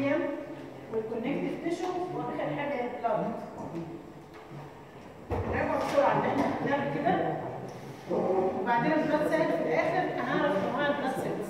ابيثيليوم والكونكتيف تيشو واخر حاجه البلاد نراجع بسرعه اللي احنا خدناه كده وبعدين البلاد سيل في الاخر هنعرف انواع البلاد سيلز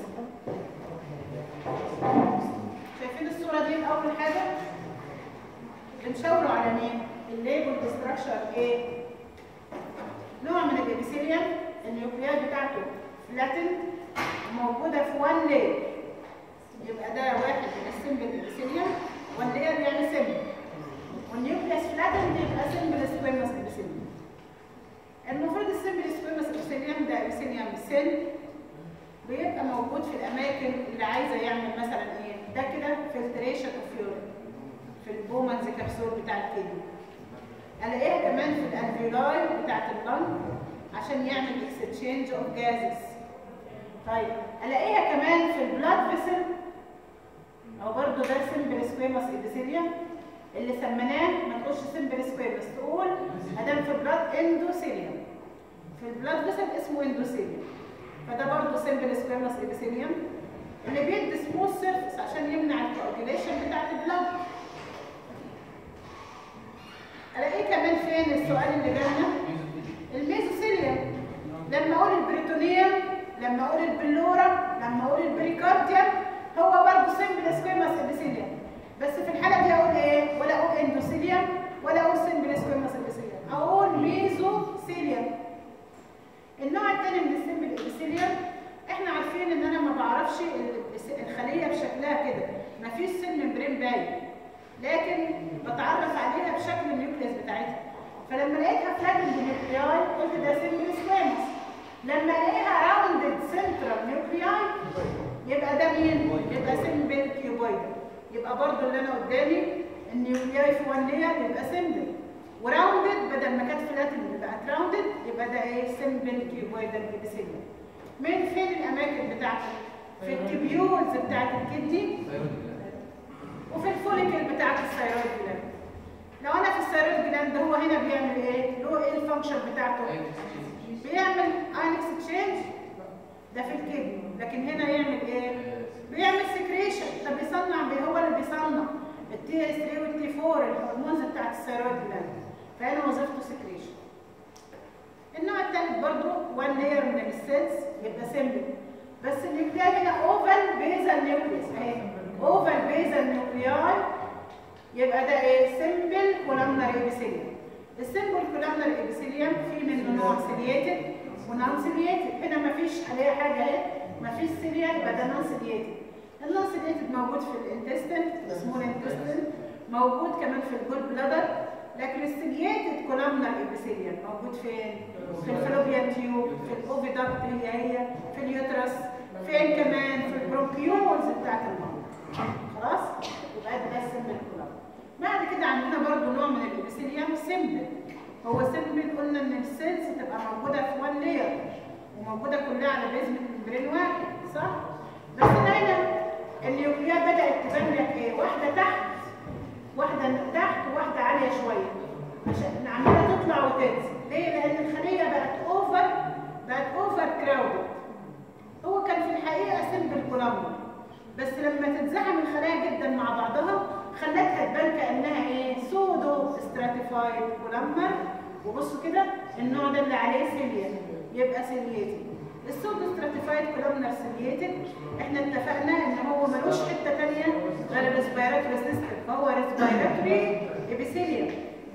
شايفين الصوره دي اول حاجه بنشاوروا على مين الليبل ستراكشر ايه نوع من الابيثيليوم النيوكليات بتاعته فلاتن موجوده في وان لير يبقى ده واحد من السمبل ابيثيليوم وان لير يعني سمبل والنيوكليس فلاتن يبقى سمبل سكويموس ابيثيليوم المفروض السمبل سكويموس ابيثيليوم ده ابيثيليوم سيل بيبقى موجود في الاماكن اللي عايزه يعمل مثلا ايه ده كده فلتريشن اوف يورين في البومنز كبسول بتاع الكدني الاقيها كمان في الالفيولاي بتاعت اللنج عشان يعمل اكستشينج اوف جازز طيب الاقيها كمان في البلاد فيسل او برضو ده سمبل سكويموس ابيثيليوم اللي سميناه ما تقولش سمبل سكويموس تقول ادام في البلاد اندوثيليوم في البلاد فيسل اسمه اندوثيليوم فده برضو سمبل سكويموس ابيثيليوم اللي بيدي سموث سيرفيس عشان يمنع الكواجيليشن بتاعت البلاد الاقيه كمان فين السؤال اللي جالنا الميزوثيليوم لما اقول البريتونيوم لما اقول البلورا لما اقول البريكارديوم هو برضه سمبل سكويموس ابيثيليوم بس في الحاله دي اقول ايه ولا اقول اندوثيليوم ولا اقول سمبل سكويموس ابيثيليوم اقول ميزوثيليوم النوع الثاني من السمبل ابيثيليوم احنا عارفين ان انا ما بعرفش الخليه بشكلها كده مفيش سن ممبرين باين لكن بتعرف عليها بشكل النيوكليس بتاعتها فلما لقيتها فلاتند نيوكلياي قلت ده سمبل سكويموس لما الاقيها راوندد سنترال نيوكلياي يبقى ده مين؟ يبقى سمبل كيوبويد يبقى برضو اللي انا قدامي النيوكلياي في وان لير يبقى سمبل وراوندد بدل ما كانت فلاتند بقت راوندد يبقى ده ايه؟ سمبل كيوبويد الابيثيليوم من فين الاماكن بتاعته؟ في التبيولز بتاعت الكدني وفي الفوليكل بتاعت الثيرويد جلاند لو انا في الثيرويد جلاند هو هنا بيعمل ايه له ايه الفانكشن بتاعته بيعمل اين اكسشينج ده في الكدني لكن هنا يعمل ايه بيعمل سكريشن ده بيصنع بيه هو اللي بيصنع التي اس 3 والتي 4 الهرمونز بتاعت الثيرويد جلاند فهنا وظيفته سكريشن النوع الثالث برضو وان لير من السيلز يبقى سيمبل بس النيوكلياي هنا اوفال بيزال نيوكليس اهي اوفال بيزال نيوكلياي يبقى ده ايه سيمبل كولامنر ابيثيليوم السيمبل كولامنر ابيثيليوم في منه نوع سيلياتد ونون سيلياتد هنا مفيش عليها حاجه اهي مفيش سيليات يبقى ده نون سيلياتد النون سيلياتد موجود في الانتستين سمول انتستين موجود كمان في الجول بلادر لكن السيلياتد كولامنر ابيثيليوم موجود فين في الفلوبيان تيوب في الاوفيدكت هي هي في اليوترس فين كمان في البرونكيولز بتاعت المرض خلاص يبقى ده السمبل كولامنر بعد كده عندنا برضو نوع من الابيثيليوم سمبل هو سمبل قلنا ان السيلز تبقى موجوده في وان لير وموجوده كلها على بيزمنت ممبرين واحد صح بس هنا النيوكليات بدات تبان لك ايه واحده تحت واحده تحت وواحده عاليه شويه عشان عماله تطلع وتنزل ليه لان الخليه بقت اوفر بقت اوفر كراودد هو كان في الحقيقه سمبل كولامنر بس لما تتزحم الخلايا جدا مع بعضها خلتها تبان كانها ايه سودو ستراتيفايد كولامنر وبصوا كده النوع ده اللي عليه سيليا يبقى سيلياتد السودو ستراتيفايد كولامنر سيلياتد احنا اتفقنا ان هو ملوش حته ثانيه غير الريسبيراتوري سيستم فهو ريسبيراتوري ابيثيليوم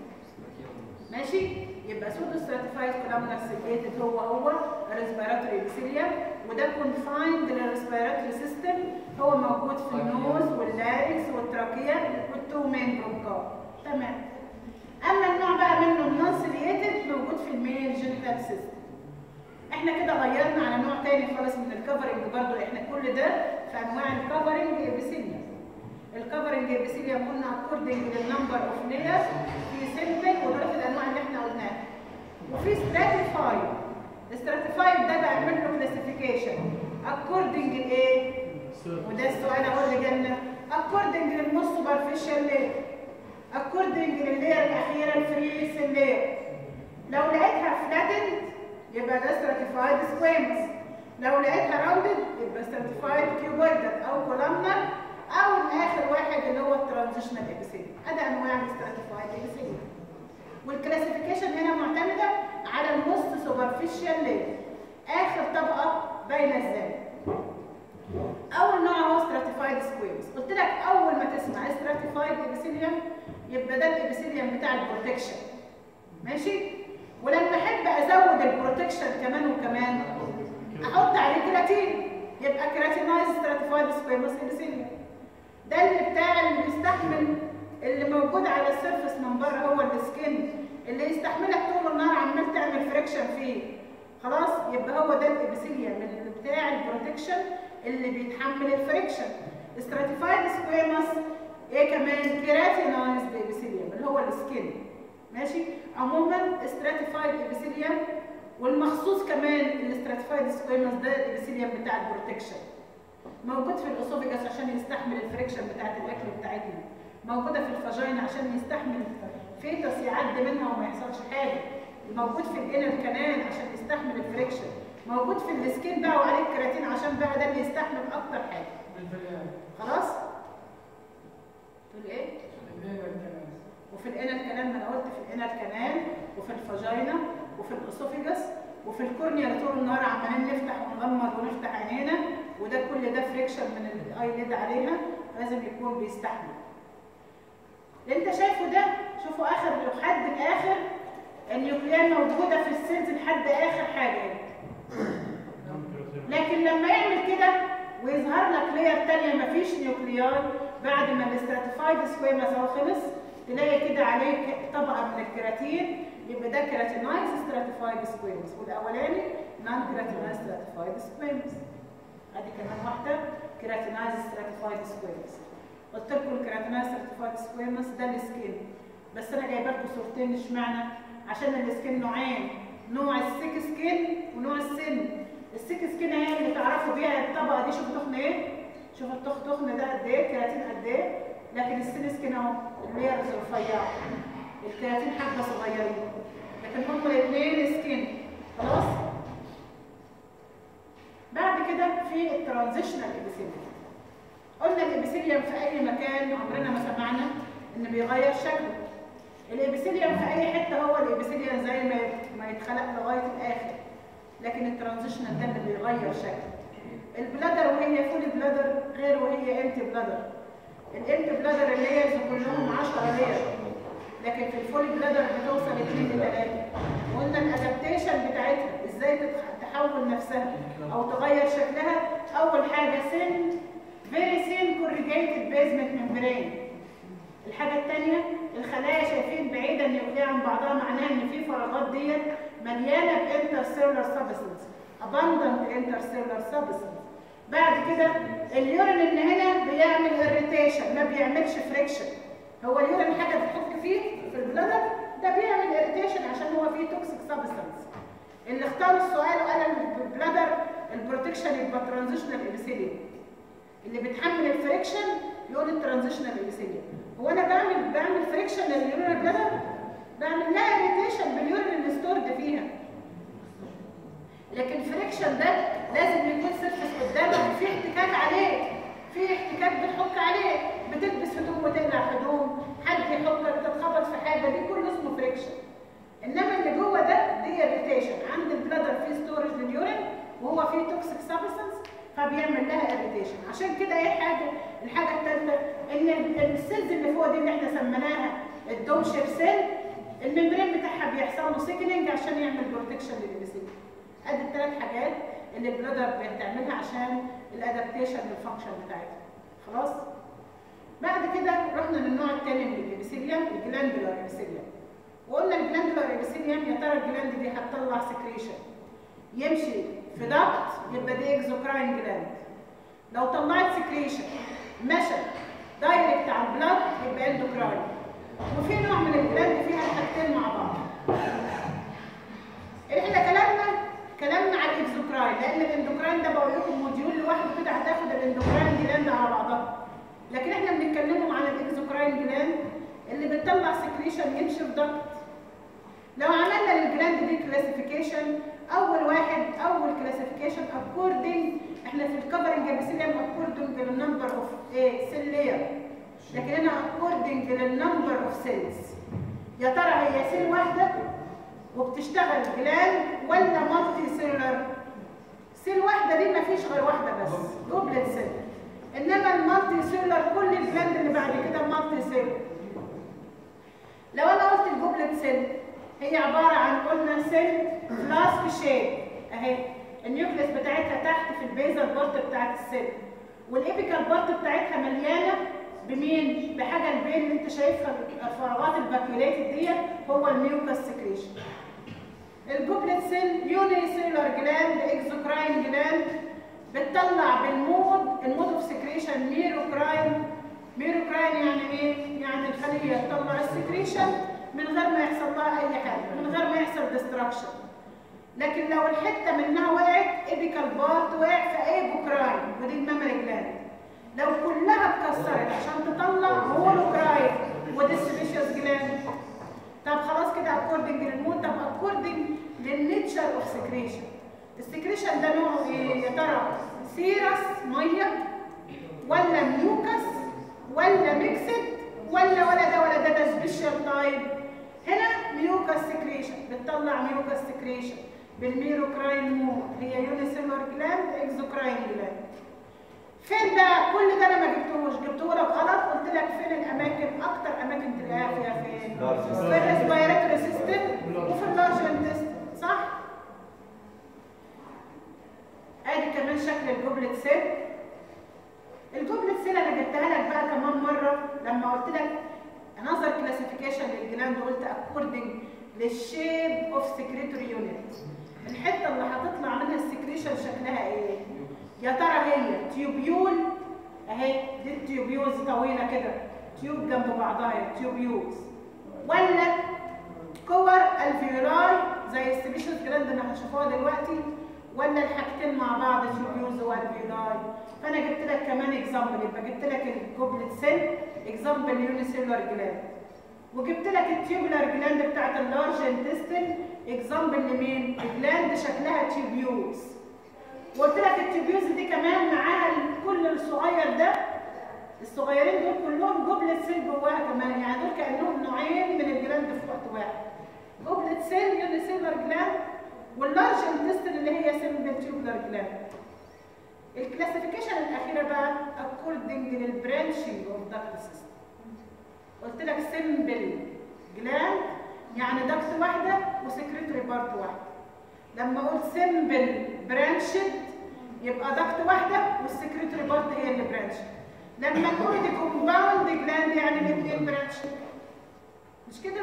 ماشي يبقى سودو ستراتيفايد كولامنر سيلياتد هو هو ريسبيراتوري ابيثيليوم وده كونفايند للريسبيراتوري سيستم هو موجود في النوز واللاريكس والتراكيه والتو مين برونكاي تمام اما النوع بقى منه النون سيلياتد موجود في الميل جينيتال سيستم احنا كده غيرنا على نوع تاني خالص من الكفرنج برضو احنا كل ده في انواع الكفرنج ابيثيليوم الكفرنج ابيثيليوم قلنا اكوردنج للنمبر اوف لايرز في سيمبل ودول الانواع اللي احنا قلناها وفي ستراتيفايد الستراتيفايد ده بعمل له كلاسيفيكيشن اكوردنج لايه وده السؤال اهو اللي جالنا اكوردنج للموست سوبرفيشال لاير اكوردنج لللاير الاخيره الفري سيل لاير لو لقيتها فلاتند يبقى ده ستراتيفايد سكويمس لو لقيتها راوندد يبقى ستراتيفايد كيوبويدال او كولامنر او اخر واحد اللي هو الترانزيشنال ابيثيليوم ادي انواع الاستراتيفايد ابيثيليوم والكلاسيفيكيشن هنا معتمده على الموست سوبرفيشال لاير اخر طبقه باينه ازاي اول نوع هو ستراتيفايد سكويرز قلت لك اول ما تسمع ستراتيفايد ابيثيليوم يبقى ده الابيثيليوم بتاع البروتكشن ماشي ولما احب ازود البروتكشن كمان وكمان احط عليه كراتين يبقى كراتينايز ستراتيفايد سكويرز ابيثيليوم ده اللي بتاع اللي بيستحمل اللي موجود على السيرفس من بره هو السكين اللي يستحملك طول النهار عمال تعمل فريكشن فيه خلاص يبقى هو ده الابيثيليوم اللي بتاع البروتكشن اللي بيتحمل الفريكشن استراتيفايد سكويمس ايه كمان كيراتينايز ابيثيليوم اللي هو السكين ماشي عموما استراتيفايد ابيثيليوم والمخصوص كمان الاستراتيفايد سكويمس ده الابيثيليوم بتاع البروتكشن موجود في الاسوفيجاس عشان يستحمل الفريكشن بتاعت الاكل بتاعتنا موجوده في الفاجينا عشان يستحمل فيتس يعدي منها وما يحصلش حاجه موجود في الانر كمان عشان يستحمل الفريكشن موجود في السكين بقى وعليه الكراتين عشان بقى ده اللي يستحمل اكتر حاجه خلاص تقول ايه وفي الانر كانال ما انا قلت في الانر كانال وفي الفاجينا وفي الاسوفيجاس وفي الكورنيا اللي طول النهار عمالين نفتح ونغمض ونفتح عينينا وده كل ده فريكشن من الايليد عليها لازم يكون بيستحمل اللي انت شايفه ده شوفوا اخر لحد الاخر النيوكليان موجوده في السيلز لحد اخر حاجه لكن لما يعمل كده ويظهر لك لير ثانيه مفيش نيوكليار بعد ما الاستراتيفايد سكويمس اهو خلص تلاقي كده عليه طبقه من الكيراتين يبقى ده كيراتينايز ستراتيفايد سكويمس والاولاني نون كيراتينايز ستراتيفايد سكويمس ادي كمان واحده كيراتينايز ستراتيفايد سكويمس قلت لكم الكيراتينايز ستراتيفايد سكويمس ده السكين بس انا جايبه لكم صورتين اشمعنى عشان السكين نوعين نوع السيك سكين ونوع السن السيك سكين هي اللي تعرفوا بيها الطبقه دي شوفوا تخن ايه شوفوا التخ تخن ده قد ايه كيراتين قد ايه لكن السن سكين اهو الليرز رفيعه الكيراتين حبه صغيرين لكن هم الاثنين سكين خلاص بعد كده في الترانزيشنال ابيثيليوم قلنا الابيثيليوم في اي مكان عمرنا ما سمعنا ان بيغير شكله الابيثيليوم في اي حته هو الابيثيليوم زي ما ما يتخلق لغايه الاخر لكن الترانزيشنال ده اللي بيغير شكله البلادر وهي فول بلادر غير وهي انتي بلادر الانتي بلادر الليرز كلهم 10 لير لكن في الفول بلادر بتوصل 2 ل 3 وقلنا الادابتيشن بتاعتها ازاي تحول نفسها او تغير شكلها اول حاجه سن فيري سين كوريجيتد بيزمنت ممبرين الحاجه الثانيه الخلايا شايفين بعيده النيوكليه عن بعضها معناها ان في فراغات ديت مليانه بانترسيلولار سبستنس اباندنت انترسيلولار سبستنس بعد كده اليورين اللي هنا بيعمل اريتيشن ما بيعملش فريكشن هو اليورين حاجه بتحك فيه في البلادر ده بيعمل اريتيشن عشان هو فيه توكسيك سبستنس اللي اختار السؤال وقال البلادر البروتكشن يبقى ترانزيشنال ابيثيليوم اللي بتحمل الفريكشن يقول الترانزيشنال ابيثيليوم هو انا بعمل بعمل فريكشن لليورين بلادر بعمل لها اريتيشن باليورين اللي ستورد فيها لكن الفريكشن ده لازم يكون سيرفس قدامك في احتكاك عليه في احتكاك بتحك عليه بتلبس هدوم وتقلع هدوم حد يحكك تتخبط في حاجه دي كله اسمه فريكشن انما اللي جوه ده دي اريتيشن عند البلادر فيه ستورج لليورين وهو فيه توكسيك سبستنس فبيعمل لها اريتيشن عشان كده ايه حاجه الحاجه الثالثه ان السيلز اللي فوق دي اللي احنا سميناها الدوم شيب سيل الممبرين بتاعها بيحصل له سيكننج عشان يعمل بروتكشن للابيثيليوم ادي الثلاث حاجات اللي البلادر بتعملها عشان الادابتيشن للفانكشن بتاعتها خلاص بعد كده رحنا للنوع الثاني من الابيثيليوم الجلاندولار ابيثيليوم وقلنا الجلاندولار ابيثيليوم يا ترى الجلاند دي هتطلع سكريشن يمشي في ضغط يبقى دي اكزوكراين جلاند لو طلعت سكريشن مشى دايركت على البلاد يبقى اندوكراين وفي نوع من الجلاند فيها الحاجتين مع بعض احنا كلامنا كلامنا على الاكزوكراين لان الاندوكراين ده بقول لكم موديول لوحده كده هتاخد الاندوكراين جلاند على بعضها لكن احنا بنتكلموا على الاكزوكراين جلاند اللي بتطلع سكريشن يمشي في ضغط لو عملنا للجلاند دي كلاسيفيكيشن اول واحد اول كلاسيفيكيشن اكوردنج احنا في الكفرنج ابيثيليوم اكوردنج للنمبر اوف ايه سيل لاير لكن هنا اكوردنج للنمبر اوف سيلز يا ترى هي سيل واحده وبتشتغل جلاند ولا مالتي سيلر سيل واحده دي ما فيش غير واحده بس دوبلت سيل انما المالتي سيلر كل الجلاند اللي بعد كده مالتي سيلر لو انا قلت الجوبلت سيل هي عباره عن قلنا سيل فلاسك شيب اهي النيوكليس بتاعتها تحت في البيزل بارت بتاعت السيل والابيكال بارت بتاعتها مليانه بمين؟ بحاجه البين اللي انت شايفها الفراغات الفاكيوليتد ديت هو الميوكاس سكريشن. الجوبلت سيل يوني سيلر جلاند اكزوكراين جلاند بتطلع بالمود المود اوف سكريشن ميروكراين ميروكراين يعني ايه؟ يعني الخليه تطلع السكريشن من غير ما يحصل لها اي حاجه، من غير ما يحصل ديستراكشن. لكن لو الحته منها وقعت ايبيكال بارت وقع في ايبوكراين ودي الميموري جلاند. لو كلها اتكسرت عشان تطلع هولوكراين ودي السبيشيوس جلاند. طب خلاص كده اكوردنج للمود طب اكوردنج للنيتشر اوف سكريشن. السكريشن ده نوعه ايه يا ترى؟ سيرس ميه ولا ميوكس ولا ميكسد ولا ولا ده ولا ده ده سبيشال تايب هنا ميوكس سكريشن بتطلع ميوكس سكريشن بالميروكراين مود هي يونيسيلر جلاند اكزوكراين جلاند فين بقى كل ده انا ما جبتهوش جبته لك غلط قلت لك فين الاماكن اكتر اماكن تلاقيها فيها فين في الريسبيراتوري سيستم وفي اللارج انتستين صح ادي كمان شكل الجوبلت سيل الجوبلت سيل انا جبتها لك بقى كمان مره لما قلت لك نظر كلاسيفيكيشن للجلاند قلت اكوردنج للشيب اوف سكريتوري يونت الحته اللي هتطلع منها السكريشن شكلها ايه يا ترى هي تيوبيول اهي دي التيوبيولز طويله كده تيوب جنب بعضها تيوبيولز ولا كور الفيولاي زي السبيشال جلاند اللي هنشوفوها دلوقتي ولا الحاجتين مع بعض تيوبيولز والفيولاي فانا جبت لك كمان اكزامبل يبقى جبت لك الجوبلت سيل اكزامبل يونيسيلر جلاند وجبت لك التيوبولار جلاند بتاعت اللارج انتستين اكزامبل لمين؟ جلاند شكلها تيوبيولز وقلت لك التيوبيولز دي كمان معاها كل الصغير ده الصغيرين دول كلهم جوبلت سيل جواها كمان يعني دول كانهم نوعين من الجلاند في وقت واحد جوبلت سيل يونيسيلر جلاند واللارج انتستين اللي هي سيمبل تيوبولار جلاند الكلاسيفيكيشن الاخيره بقى اكوردنج للبرانشنج اوف داكت سيستم قلت لك سيمبل جلاند يعني داكت واحده وسكريتوري بارت واحده لما اقول سيمبل برانشد يبقى داكت واحده والسكريتوري بارت هي اللي برانشد لما نقول دي كومباوند جلاند يعني الاثنين برانشد مش كده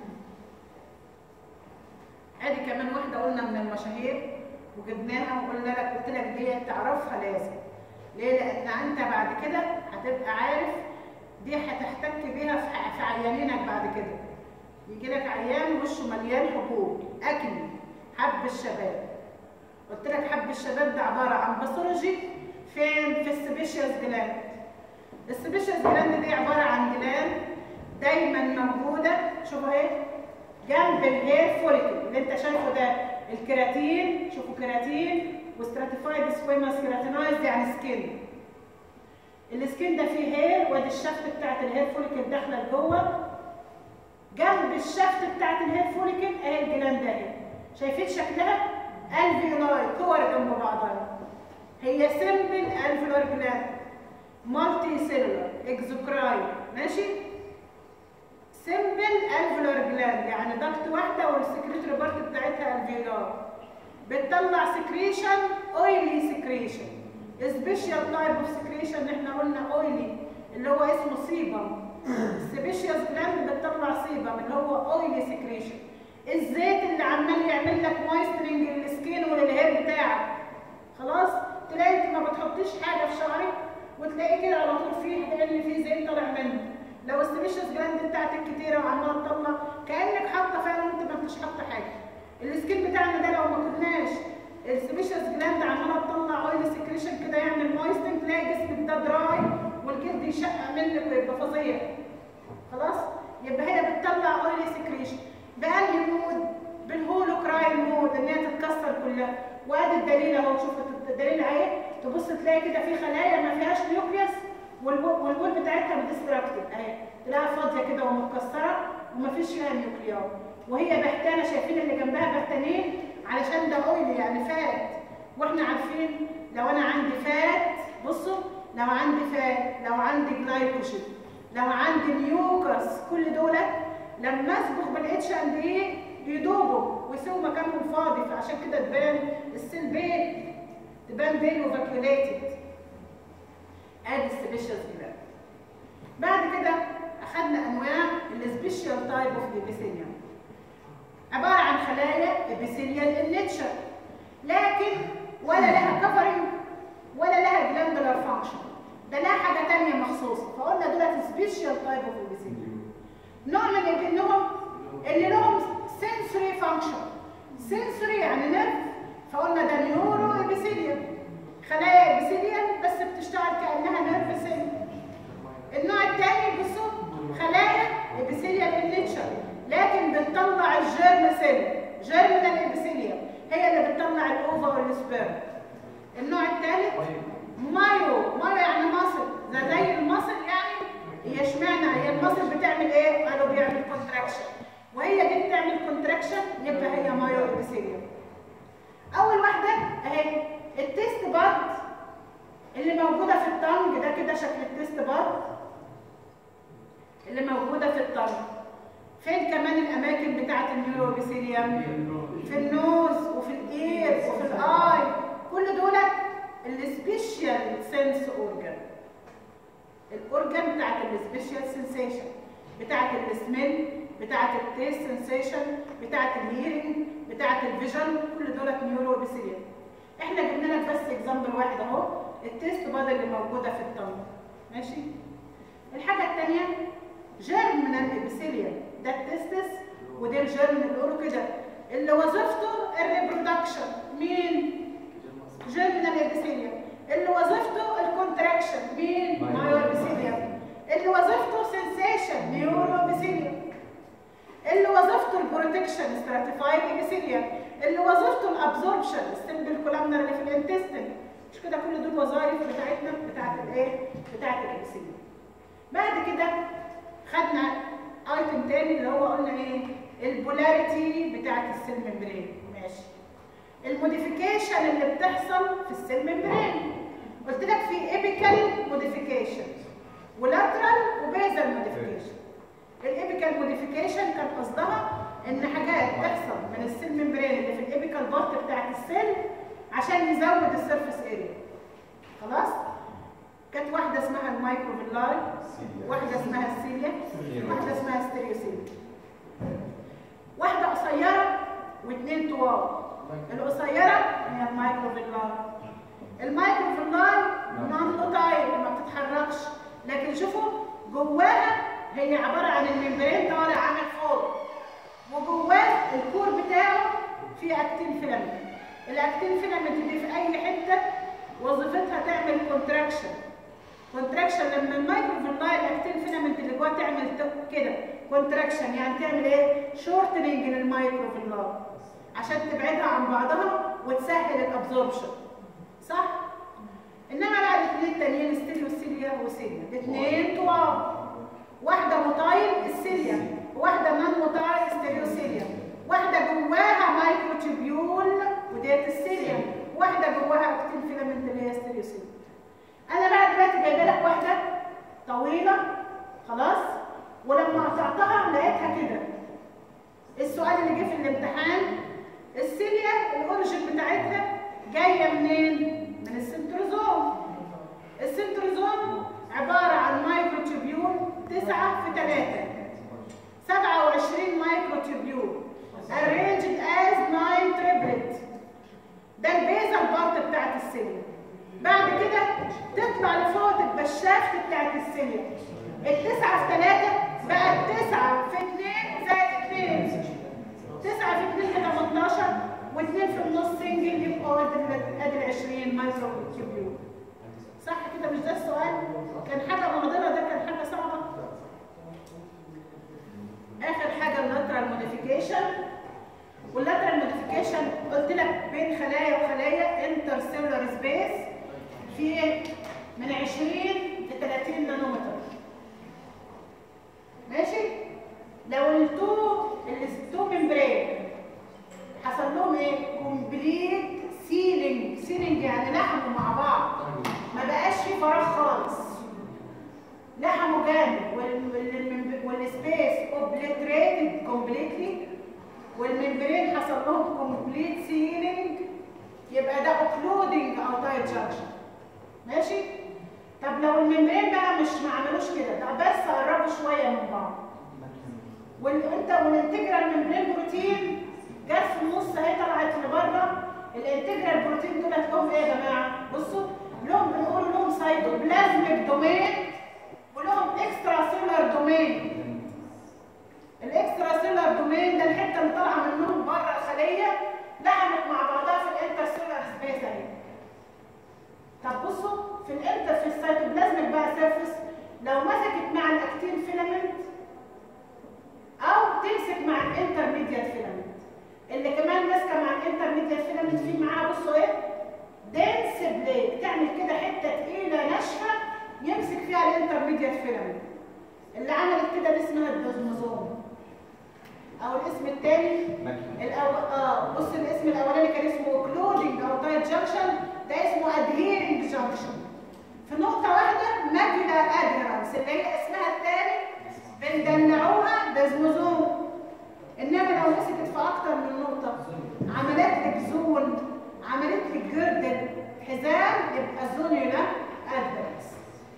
ادي كمان واحده قلنا من المشاهير وجبناها وقلنا لك قلت لك دي تعرفها لازم ليه لان انت بعد كده هتبقى عارف دي هتحتك بيها في عيانينك بعد كده يجي لك عيان وشه مليان حبوب اكل حب الشباب قلت لك حب الشباب ده عباره عن باثولوجي فين في السبيشيوس جلاند السبيشيوس جلاند دي عباره عن جلاند دايما موجوده شوف اهي جنب الهير فوليكل اللي انت شايفه ده الكيراتين شوفوا كيراتين وستراتيفايد سويماس كيراتينايز يعني سكين السكين ده فيه هير وادي الشفت بتاعت الهير فوليكل داخله لجوه جنب الشفت بتاعت الهير فوليكل اهي الجلاند اهي شايفين شكلها الفيولاي كور جنب بعضها هي سيمبل الفيولار جلاند مالتي سيلولار اكزوكراين ماشي سيمبل الفيولار جلاند يعني ضغط واحده والسكريتوري بارت بتاعتها الفيولار بتطلع سكريشن اويلي سكريشن سبيشال تايب اوف سكريشن احنا قلنا اويلي اللي هو اسمه سيبم السبيشيوس جلاند بتطلع سيبم اللي هو اويلي سكريشن الزيت اللي عمال يعمل لك مويسترنج للسكين وللهير بتاعك خلاص تلاقي انت ما بتحطيش حاجه في شعرك وتلاقي كده على طول فيه لان فيه زيت طالع منه لو السبيشيوس جلاند بتاعتك كتيره وعماله تطلع كانك حاطه فعلا وانت ما انتش حاطه حاجه السكين بتاعنا ده لو ما كناش السبيشيوس جلاند عماله تطلع اويل سكريشن كده يعمل مويستنج تلاقي جسمك ده دراي والجلد يشقق منك ويبقى فظيع خلاص يبقى هي بتطلع اويل سكريشن بأنهي مود؟ بالهولوكراين مود ان هي تتكسر كلها وادي الدليل اهو شوفوا دليل اهي تبص تلاقي كده في خلايا ما فيهاش نيوكليوس والوول بتاعتها ديستراكتد اهي تلاقيها فاضيه كده ومتكسره وما فيش فيها نيوكليار وهي بهتانه شايفين اللي جنبها بهتانين علشان ده اويل يعني فات واحنا عارفين لو انا عندي فات بصوا لو عندي فات لو عندي جلايكوجين لو عندي ميوكس كل دولت لما اسبغ بالاتش اند ايه يدوبوا ويسيبوا مكانهم فاضي فعشان كده تبان السيل بيت تبان بين وفاكيوليتد ادي السبيشال كده بعد كده اخذنا انواع السبيشال تايب اوف ابيثيليوم عباره عن خلايا ابيثيليال النيتشر لكن ولا لها كفرنج ولا لها جلاندولار فانكشن ده لها حاجه ثانيه مخصوصه فقلنا دولت سبيشال تايب اوف ابيثيليوم نوع من ابنهم اللي لهم سنسوري فانكشن سنسوري يعني نيرف فقلنا ده نيورو ابيثيليوم خلايا ابيثيليوم بس بتشتغل كانها نيرف سيل النوع الثاني بصوا خلايا ابيثيليوم النيتشر لكن بتطلع الجيرم سيل جيرمينال ابيثيليوم هي اللي بتطلع الاوفا والسبيرم النوع الثالث مايو مايو يعني مصل ده زي المصل يعني هي اشمعنى هي المصل بتعمل ايه قالوا بيعمل كونتراكشن وهي دي بتعمل كونتراكشن يبقى هي مايو ابيثيليوم اول واحده اهي التيست بارت اللي موجوده في الطنج ده كده شكل التيست بارت اللي موجوده في الطنج فين كمان الاماكن بتاعه النيورو ابيثيليوم في النوز وفي الاير وفي الاي كل دولت السبيشال سنس اورجان الاورجان بتاعت السبيشال سنسيشن بتاعت السميل بتاعت التيست سنسيشن بتاعت الهيرنج بتاعت الفيجن كل دولت نيورو ابيثيليوم احنا جبنا لك بس اكزامبل واحد اهو التيست باد اللي موجوده في الطن ماشي الحاجه الثانيه جيرمينال ابيثيليوم ده التستس وده الجيرم اللي بيقولوا كده اللي وظيفته الريبرودكشن مين جيرمينال ابيثيليوم اللي وظيفته الكونتراكشن مين مايو ابيثيليوم اللي وظيفته سنسيشن نيورو ابيثيليوم اللي وظيفته البروتكشن ستراتيفايد ابيثيليوم اللي وظيفته الابزوربشن السمبل كولامنر اللي في الانتستين مش كده كل دول وظائف بتاعتنا بتاعت الايه بتاعت الابيثيليوم بعد كده خدنا ايتم تاني اللي هو قلنا ايه البولاريتي بتاعت السيل ممبرين ماشي الموديفيكيشن اللي بتحصل في السيل ممبرين قلت لك في ايبيكال موديفيكيشن ولاترال وبيزل موديفيكيشن الايبيكال موديفيكيشن كان قصدها ان حاجات تحصل من السيل ممبرين اللي في الايبيكال بارت بتاعت السيل عشان يزود السيرفيس اريا خلاص كانت واحده اسمها المايكروفيلاي واحده اسمها السيليا واحده اسمها ستيريوسيليا واحده قصيره واثنين طوال القصيره هي المايكروفيلاي المايكروفيلاي نون اوتايل ما بتتحركش لكن شوفوا جواها هي عباره عن الممبرين طالع عامل فوق وجواه الكور بتاعه فيه اكتين فيلامنت الاكتين فيلامنت دي في اي حته وظيفتها تعمل كونتراكشن كونتراكشن لما المايكروفيلاي الاكتين فيلامنت اللي جواه تعمل كده كونتراكشن يعني تعمل ايه شورتنج للمايكروفيلاي عشان تبعدها عن بعضها وتسهل الابزوربشن صح انما بقى الاثنين التانيين ستيريوسيليا وسيليا الاثنين طوال واحده موتايل السيليا واحده نون موتايل ستيريوسيليا واحده جواها مايكروتوبيول وديت السيليا واحده جواها اكتين فيلامنت اللي هي ستيريوسيليا انا بقى دلوقتي جايبه لك واحده طويله خلاص ولما قطعتها لقيتها كده السؤال اللي جه في الامتحان السيليا الاوريجين بتاعتها جايه منين من السنتروزوم السنتروزوم عباره عن مايكروتوبيول 9 في 3 27 مايكروتوبيول arranged as 9 triplet ده البيزل بارت بتاعت السيليا بعد كده تطلع لفوق تبقى الشافت بتاعت السيليا التسعة في ثلاثة بقت تسعة في اثنين زائد اثنين تسعة في اثنين كده 18 واثنين في النص سنجل يبقوا ادي ال 20 مايكرو كيوبيول صح كده مش ده السؤال؟ كان حاجة معضلة ده كان حاجة صعبة آخر حاجة اللاترال موديفيكيشن واللاترال موديفيكيشن قلت لك بين خلايا وخلايا انتر سيلولار سبيس في من 20 ل 30 نانومتر ماشي لو التو التو ممبرين حصل لهم ايه كومبليت سيلينج سيلينج يعني لحموا مع بعض ما بقاش في فراغ خالص لحموا جامد وال- وال- والسبيس اوبليتريتد كومبليتلي والممبرين حصل لهم كومبليت سيلينج يبقى ده اوكلودنج او تايت جانكشن ماشي طب لو الممبرين بقى مش ما عملوش كده ده بس قربوا شويه من بعض وانت والانتجرال ممبرين بروتين جت في النص اهي طلعت لبره الانتجرال بروتين دول لهم ايه يا جماعه بصوا لهم بنقول لهم سايتوبلازميك دومين ولهم اكسترا سيلر دومين الاكسترا سيلر دومين ده الحته اللي طالعه منهم بره الخليه لحمت مع بعضها في الانتر سيلر سبيس اهي طب بصوا في الانتر في السيتوبلازميك بقى سيرفيس لو مسكت مع الاكتين فيلامنت او تمسك مع الانترميديات فيلامنت اللي كمان ماسكه مع الانترميديات فيلامنت في معاها بصوا ايه دنس بليك تعمل كده حته تقيله ناشفه يمسك فيها الانترميديات فيلامنت اللي عملت كده دي اسمها الدوزموزوم او الاسم الثاني الأول اه بص الاسم الاولاني كان اسمه اوكلودنج او تايت جانكشن ده اسمه ادهيرنج جانكشن في نقطة واحدة ماكيولا ادهيرنس اللي هي اسمها الثاني بندلعوها دازموزوم انما لو مسكت في اكتر من نقطة عملت لك زون عملت لك جردل حزام يبقى زونيولا ادهيرنس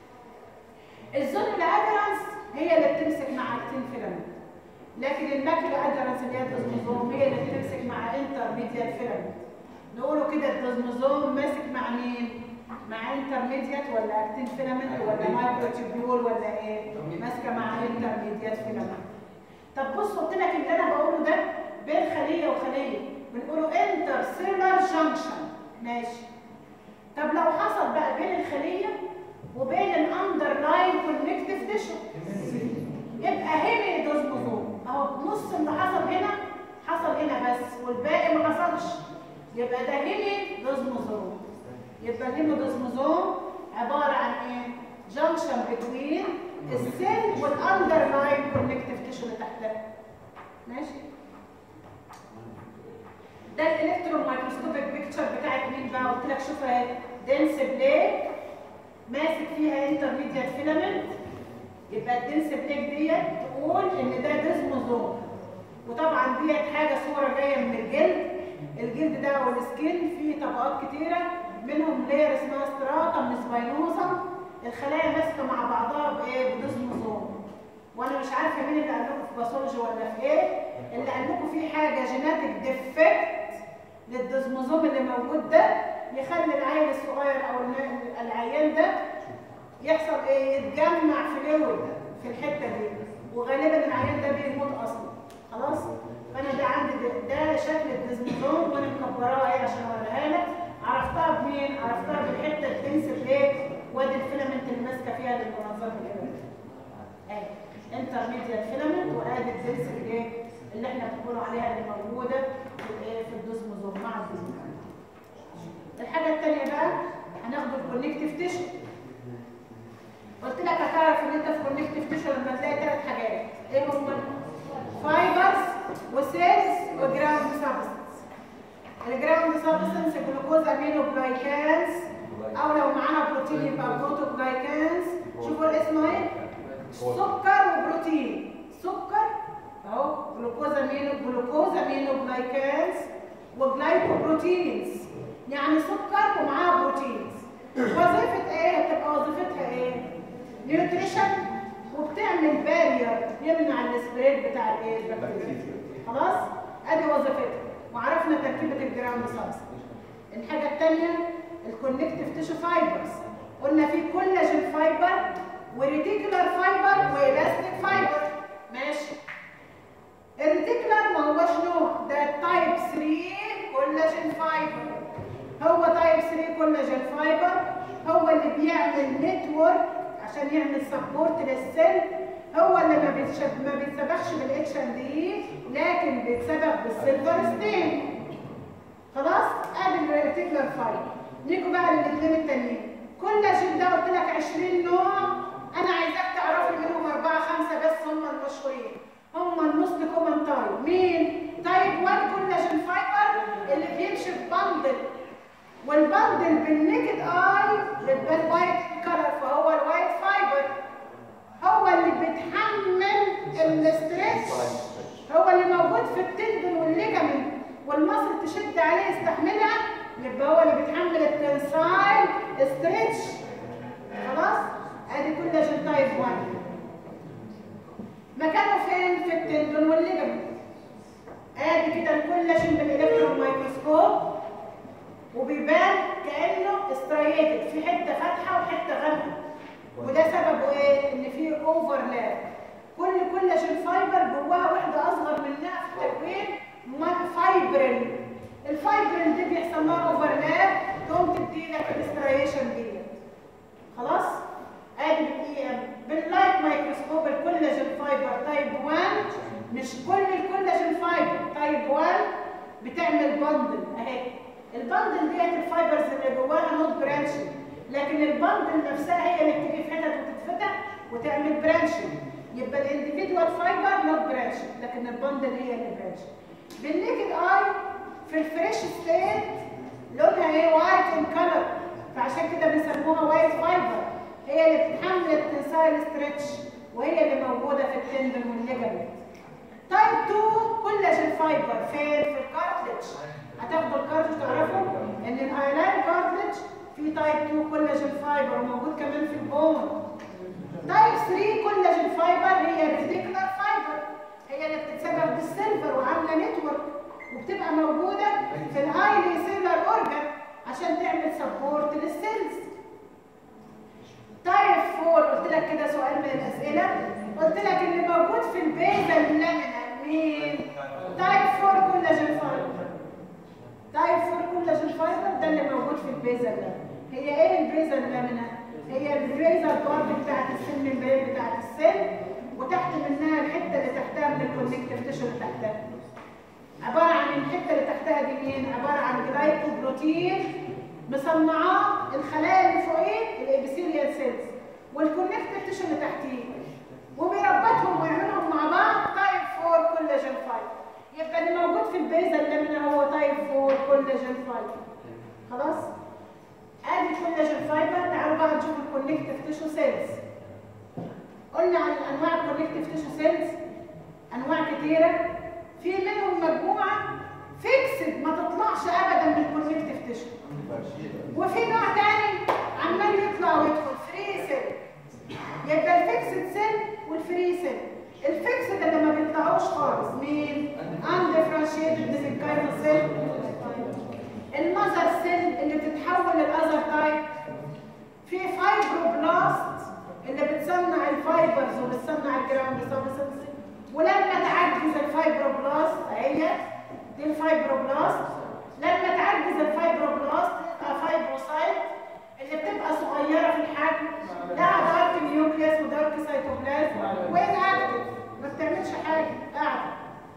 الزونيولا ادهيرنس هي اللي بتمسك مع اكتين فيلامنت لكن الماكيولا ادرنس اللي هي الدوزموزوم هي اللي بتمسك مع انترميديات فيلامنت نقولوا كده الدوزموزوم ماسك مع مين؟ مع انترميديات ولا اكتين فيلامنت ولا مايكروتيبيول ولا ايه؟ ماسكه مع انترميديات فيلامنت طب بص قلت لك اللي انا بقوله ده بين خليه وخليه بنقوله انتر سيلر جانكشن ماشي طب لو حصل بقى بين الخليه وبين الاندرلاين كونكتيف تيشو يبقى هيمي دوزموزوم اهو نص اللي حصل هنا حصل هنا بس والباقي ما حصلش يبقى ده هيمي دوزموزوم يبقى الهيمي دوزموزوم عباره عن ايه جانكشن بتوين السيل والاندرلاين كونكتيف تيشو اللي تحتها ماشي ده الالكترون مايكروسكوبيك بيكتشر بتاعت مين بقى قلت لك شوف اهي دنس بليك ماسك فيها انترميديات فيلامنت يبقى الدنس بليك ديت تقول ان ده ديزموزوم وطبعا ديت حاجه صوره جايه من الجلد الجلد ده والسكين فيه طبقات كتيره منهم لير اسمها ستراتم سباينوزا الخلايا ماسكه مع بعضها بايه بديزموزوم وانا مش عارفه مين اللي قال لكم في باثولوجي ولا في ايه اللي قال لكم في حاجه جيناتيك ديفكت للديزموزوم اللي موجود ده يخلي العيل الصغير او العيان ده يحصل ايه يتجمع فلويد في الحته دي وغالبا العيان ده بيموت اصلا خلاص فانا ده عندي ده, ده شكل الديزموزوم وانا مكبراها ايه عشان اوريها لك عرفتها بمين عرفتها بالحته الدنس بليك وادي الفيلامنت اللي ماسكه فيها للمنظمه الابريه اهي انترميديات فيلامنت وادي الدنس بليك اللي احنا بنقول عليها اللي موجوده في الايه في الديزموزوم مع الديزموزوم الحاجه الثانيه بقى هناخد الكونكتيف تيشو قلت لك هتعرف ان انت في كونكتيف تيشو لما تلاقي ثلاث حاجات ايه هم فايبرز وسيلز وجراوند سبستنس الجراوند سبستنس جلوكوز امينو جلايكانز او لو معاها بروتين يبقى بروتو جلايكانز شوفوا الاسم اهي سكر وبروتين سكر اهو جلوكوز امينو جلوكوز امينو جلايكانز وجلايكوبروتينز يعني سكر ومعاها بروتينز وظيفه ايه هتبقى وظيفتها ايه نيوتريشن وبتعمل بارير يمنع السبريد بتاع الايه البكتيريا خلاص ادي وظيفتها وعرفنا تركيبه الجراوند سبستنس الحاجه الثانيه الكونكتيف تيشو فايبرز قلنا في كولاجين فايبر وريتيكولار فايبر والاستيك فايبر ماشي الريتيكولار ما هوش نوع ده تايب 3 كولاجين فايبر هو تايب 3 كولاجين فايبر هو اللي بيعمل نتورك عشان يعمل سبورت للسيل هو اللي ما بيتشب ما بيتسبخش بالاتش ان دي لكن بيتسبخ بالسيلفر ستين خلاص ريتيكولار فايبر نيجوا بقى للاثنين التانيين كولاجين ده قلت لك 20 نوع انا عايزاك تعرف لي منهم اربعه خمسه بس هم المشهورين هم النص كومن تايب مين؟ تايب 1 كولاجين فايبر اللي بيمشي في باندل والباندل بالنيكد اي بتبان وايت كلر فهو الوايت فايبر هو اللي بيتحمل الاستريتش هو اللي موجود في التندن والليجامنت والمصل تشد عليه يستحملها يبقى هو اللي بيتحمل التنسايل ستريتش خلاص ادي كولاجين تايب 1 مكانه فين في التندن والليجامنت ادي كده الكولاجين بالالكترون مايكروسكوب وبيبان كانه استريتد في حته فاتحه وحته غامقه وده سببه ايه ان في اوفرلاب كل كولاجين فايبر جواها واحده اصغر منها في التكوين فايبرين الفايبرين دي بيحصل لها اوفرلاب تقوم تدي لك الاستريشن دي خلاص ادي بالاي ام باللايت مايكروسكوب الكولاجين فايبر تايب 1 مش كل الكولاجين فايبر تايب 1 بتعمل بندل اهي البندل ديت الفايبرز اللي جواها نوت برانشنج لكن البندل نفسها هي اللي بتيجي في حتت وتتفتح وتعمل برانشنج يبقى الانديفيدوال فايبر نوت برانشنج لكن البندل هي اللي برانشنج بالنيكد اي في الفريش ستيت لونها ايه وايت ان كلر فعشان كده بيسموها وايت فايبر هي اللي بتحمل التنسايل ستريتش وهي اللي موجوده في التندن والليجامنت تايب 2 كولاجين فايبر فين في الكارتلج هتاخدوا الكارتلج تعرفوا ان الايلاين كارتلج في تايب 2 كولاجين فايبر وموجود كمان في البون تايب 3 كولاجين فايبر هي الريتيكولار فايبر هي اللي بتتسبب بالسيلفر وعامله نتورك وبتبقى موجوده في الهايلي سيلر اورجان عشان تعمل سبورت للسيلز تايب 4 قلت لك كده سؤال من الاسئله قلت لك اللي موجود في البيزا اللامينا مين تايب 4 كولاجين فايبر تايب 4 كولاجين فايبر ده اللي موجود في البيزا اللامينا هي ايه البيزا اللامينا هي البيزا البارت بتاعت السن المبين بتاعت السن وتحت منها الحته اللي تحتها من الكونكتيف تيشو اللي تحتها عباره عن الحته اللي تحتها دي مين عباره عن جلايكوبروتين مصنعاه الخلايا اللي فوقيه الابيثيليال سيلز والكونكتيف تيشو اللي تحتيه وبيربطهم ويعملهم مع بعض تايب 4 كولاجين فايبر يبقى اللي موجود في البيزا اللامينا هو تايب 4 كولاجين فايبر خلاص ادي كولاجين فايبر تعالوا بقى نشوف الكونكتيف تيشو سيلز قلنا عن انواع الكونكتيف تيشو سيلز انواع كتيره في منهم مجموعه فيكسد ما تطلعش ابدا من الكونكتيف تيشو وفي نوع تاني عمال يطلع ويدخل فري سيل يبقى الفيكسد سيل والفري سيل الفيكسد اللي ما بيطلعوش خالص مين اندفرنشيتد ديسكايتال سيل المذر سيل اللي بتتحول للاذر تايب في فايبروبلاست اللي بتصنع الفايبرز وبتصنع الجراوند سبستنس ولما تعجز الفايبروبلاست اهي دي الفايبروبلاست لما تعجز الفايبروبلاست تبقى فايبروسايت اللي بتبقى صغيره في الحجم لها دارك نيوكليس ودارك سيتوبلازم وين اكتف ما بتعملش حاجه قاعده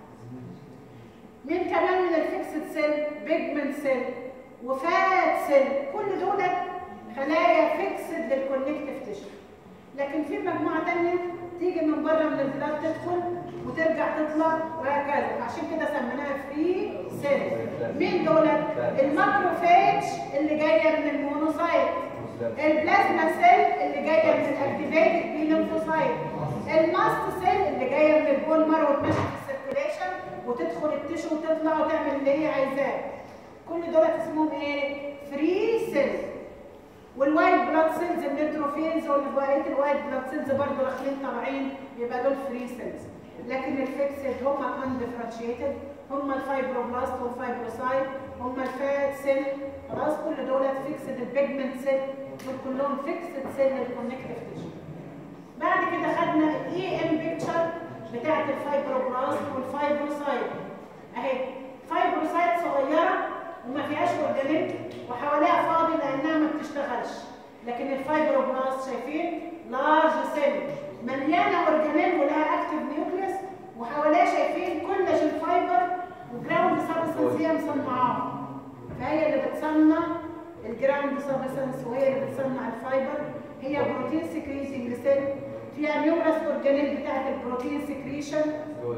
مين كمان من الفيكسد سيل بيجمنت سيل وفات سيل كل دول خلايا فيكسد للكونكتيف تيشو لكن في مجموعه ثانيه تيجي من بره من البلاد تدخل وترجع تطلع وهكذا عشان كده سميناها فري سيل مين دول الماكروفاج اللي جايه من المونوسايت البلازما سيل اللي جايه من الاكتيفيتد بي ليمفوسايت الماست سيل اللي جايه من البون مارو وتمشي في السيركيليشن وتدخل التيشو وتطلع وتعمل اللي هي عايزاه كل دول اسمهم ايه فري سيل والوايت بلاد سيلز النيتروفيلز والبقيه الوايت بلاد سيلز برضه داخلين طالعين يبقى دول فري سيلز لكن الفيكسد هم اندفرنشيتد هم الفايبروبلاست والفايبروسايت هم الفات سيل خلاص كل دول فيكسد البيجمنت سيل دول كلهم فيكسد سيل الكونكتيف تيشو بعد كده خدنا الاي ام بيكتشر بتاعت الفايبروبلاست والفايبروسايت اهي فايبروسايت صغيره وما فيهاش اورجانيل وحواليها فاضي لانها ما بتشتغلش لكن الفايبروبلاست شايفين لارج سيل مليانه اورجانيل ولها اكتيف نيوكليس وحواليها شايفين كولاجين فايبر وجراوند سبستنس هي مصنعاها فهي اللي بتصنع الجراوند سبستانس وهي اللي بتصنع الفايبر هي بروتين سكريتنج سيل فيها نيومرس اورجانيل بتاعت البروتين سكريشن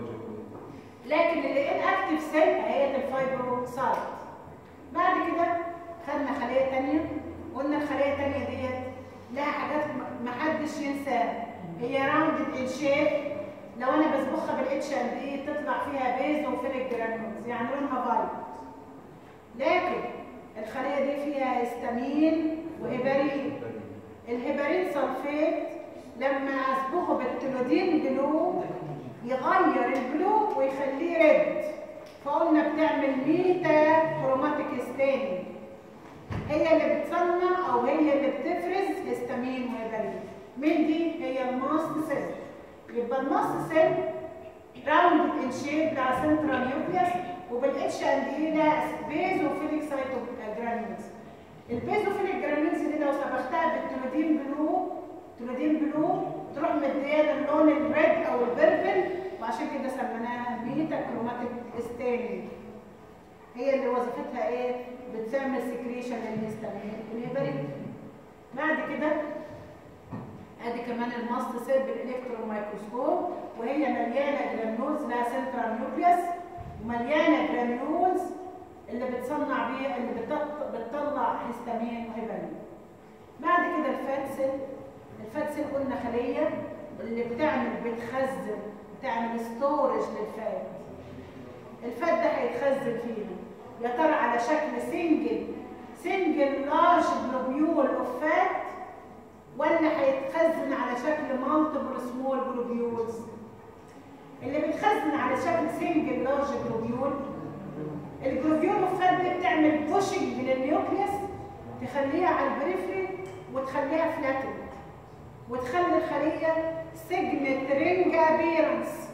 لكن اللي ان اكتف سيل هي الفايبروسايت بعد كده خدنا خليه ثانيه قلنا الخليه الثانيه ديت لها حاجات م- محدش ينساها هي راوندد ان شيب لو انا بسبخها بالاتش ان دي تطلع فيها بيزوفيليك جرانولز يعني لونها فايت لكن الخليه دي فيها هيستامين وهيبارين الهيبارين سلفيت لما اصبغه بالتلودين بلو يغير البلو ويخليه ريد فقلنا بتعمل ميتا كروماتيك ستين هي اللي بتصنع او هي اللي بتفرز هيستامين وهيبارين مين دي هي الماست سيل يبقى الماست سيل راوند ان شيب لها سنترال نيوكليوس وبالاتش ان دي لها بيزوفيليك سايتوجرانيولز البيزوفيليك جرانيولز دي لو صبغتها بالتلودين بلو تلودين بلو تروح مديانا اللون الريد او البربل وعشان كده سميناها ميتا كروماتيك ستين هي اللي وظيفتها ايه بتعمل سكريشن للهستامين والهيبارين بعد كده ادي كمان الماست سيل بالالكترون مايكروسكوب وهي مليانه جرانولز لها سنترال نيوكليوس ومليانه جرانولز اللي بتصنع بيها اللي بتط- بتطلع هستامين وهيبارين بعد كده الفات سيل الفات سيل قلنا خليه اللي بتعمل بتخزن بتعمل ستورج للفات الفات ده هيتخزن فينا يا ترى على شكل سنجل سنجل لارج جلوبيول اوف فات ولا هيتخزن على شكل مالتيبل سمول جلوبيولز اللي بتخزن على شكل سنجل لارج جلوبيول الجلوبيول اوف فات دي بتعمل بوشنج للنيوكليوس تخليها على البريفري وتخليها فلاتد وتخلي الخليه سيجنت رينج ابيرنس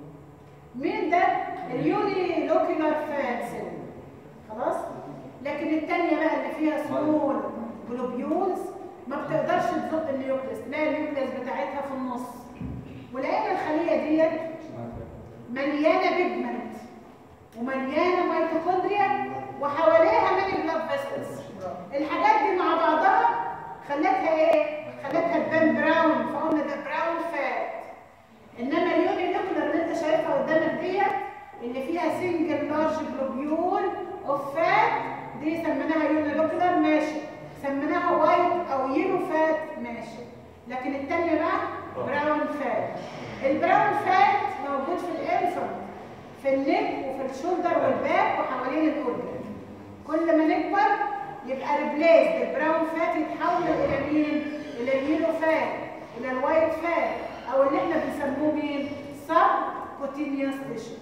مين ده اليوني لوكيولار فات سيل خلاص لكن الثانيه بقى اللي فيها سمول جلوبيولز ما بتقدرش تزق النيوكليس تلاقي النيوكليس بتاعتها في النص ولقينا الخليه ديت مليانه بيجمنت ومليانه ميتوكوندريا وحواليها ماني بلاد فيسلز الحاجات دي مع بعضها خلتها ايه خلتها تبان براون فقلنا ده براون فات انما اليوني نيوكلر اللي انت شايفها قدامك ديت اللي فيها سنجل لارج جلوبيول اوف فات دي سميناها يوني نيوكلر ماشي سميناها وايت او يلو فات ماشي لكن التانية بقى براون فات البراون فات موجود في الانفنت في النك وفي الشولدر والباك وحوالين الاورجن كل ما نكبر يبقى ريبليس البراون فات يتحول الى مين الى اليلو فات الى الوايت فات او اللي احنا بنسموه مين سب كوتينيوس تيشو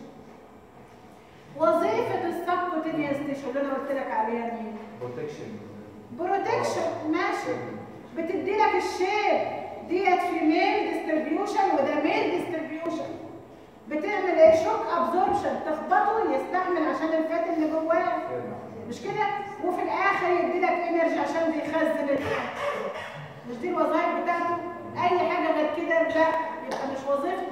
وظيفه السب كوتينيوس تيشو اللي انا قلت لك عليها مين بروتكشن بروتكشن ماشي بتدي لك الشيب ديت في ميل ديستريبيوشن وده ميل ديستريبيوشن بتعمل ايه شوك ابزوربشن تخبطه يستحمل عشان الفات اللي جواه مش كده وفي الاخر يدي لك انرجي عشان يخزن الفات مش دي الوظائف بتاعته اي حاجه غير كده لا يبقى مش وظيفته